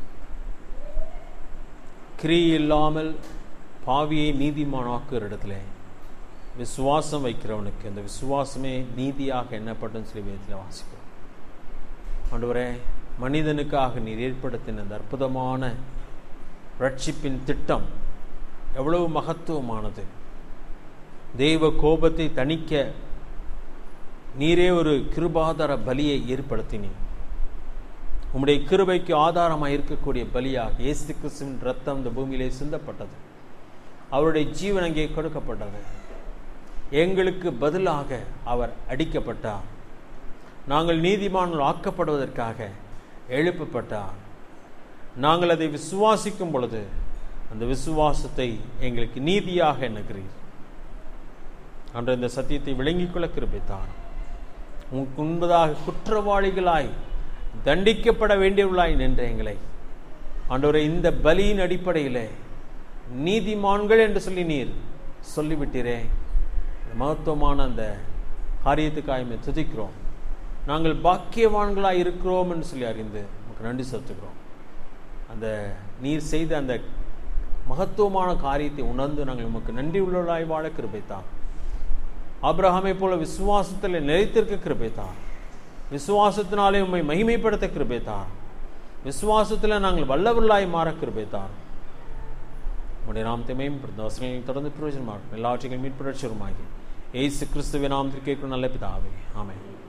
கிரி இல்லாமல் பாவியை நீதிமானாக்குற இடத்துல விசுவாசம் வைக்கிறவனுக்கு அந்த விசுவாசமே நீதியாக எண்ணப்படும் சொல்லி வேதத்தில் வாசிக்கிறோம் ஆண்டவரே மனிதனுக்காக நீர் ஏற்படுத்தின அந்த அற்புதமான ரட்சிப்பின் திட்டம் எவ்வளவு மகத்துவமானது தெய்வ கோபத்தை தணிக்க நீரே ஒரு கிருபாதார பலியை ஏற்படுத்தினீர் உம்முடைய கிருபைக்கு ஆதாரமாக இருக்கக்கூடிய பலியாக இயேசு கிறிஸ்துவின் ரத்தம் இந்த பூமியிலே சிந்தப்பட்டது அவருடைய ஜீவன் அங்கே கொடுக்கப்பட்டது எங்களுக்கு பதிலாக அவர் அடிக்கப்பட்டார் நாங்கள் நீதிமான்கள் ஆக்கப்படுவதற்காக எழுப்பப்பட்டார் நாங்கள் அதை விசுவாசிக்கும் பொழுது அந்த விசுவாசத்தை எங்களுக்கு நீதியாக எண்ணுகிறீர் அன்று இந்த சத்தியத்தை விளங்கிக் கொள்ள கிருபித்தார் உமக்கு முன்பதாக குற்றவாளிகளாய் தண்டிக்கப்பட வேண்டியவர்களாய் நின்ற எங்களை ஆண்டவரே இந்த பலியின் அடிப்படையிலே நீதிமான்கள் என்று சொல்லி நீர் சொல்லிவிட்டீரே இந்த மகத்துவமான அந்த காரியத்துக்காக துதிக்கிறோம் நாங்கள் பாக்கியவான்களாய் இருக்கிறோம் என்று சொல்லி அறிந்து உமக்கு நன்றி செலுத்துகிறோம் அந்த நீர் செய்த அந்த மகத்துவமான காரியத்தை உணர்ந்து நாங்கள் உமக்கு நன்றி உள்ளவர்களாய் வாழ கிருபைத்தான் ஆபிரகாமை போல விசுவாசத்தில் நிலைத்திருக்க கிருபைத்தான் விசுவாசத்தினாலே உம்மை மகிமைப்படுத்த கிருபைத்தான் விசுவாசத்தில் நாங்கள் வல்லவர்களாய் மாற கிருபைத்தான் உடைய நாமத்தை மேம்படுத்த வசனங்களை தொடர்ந்து பிரயோஜனமாகும் எல்லாவற்றையும் மீட்புரட்சருமாகி ஏசு கிறிஸ்துவின் நாமத்தில் கேட்கும் நல்ல பிதாவே ஆமென்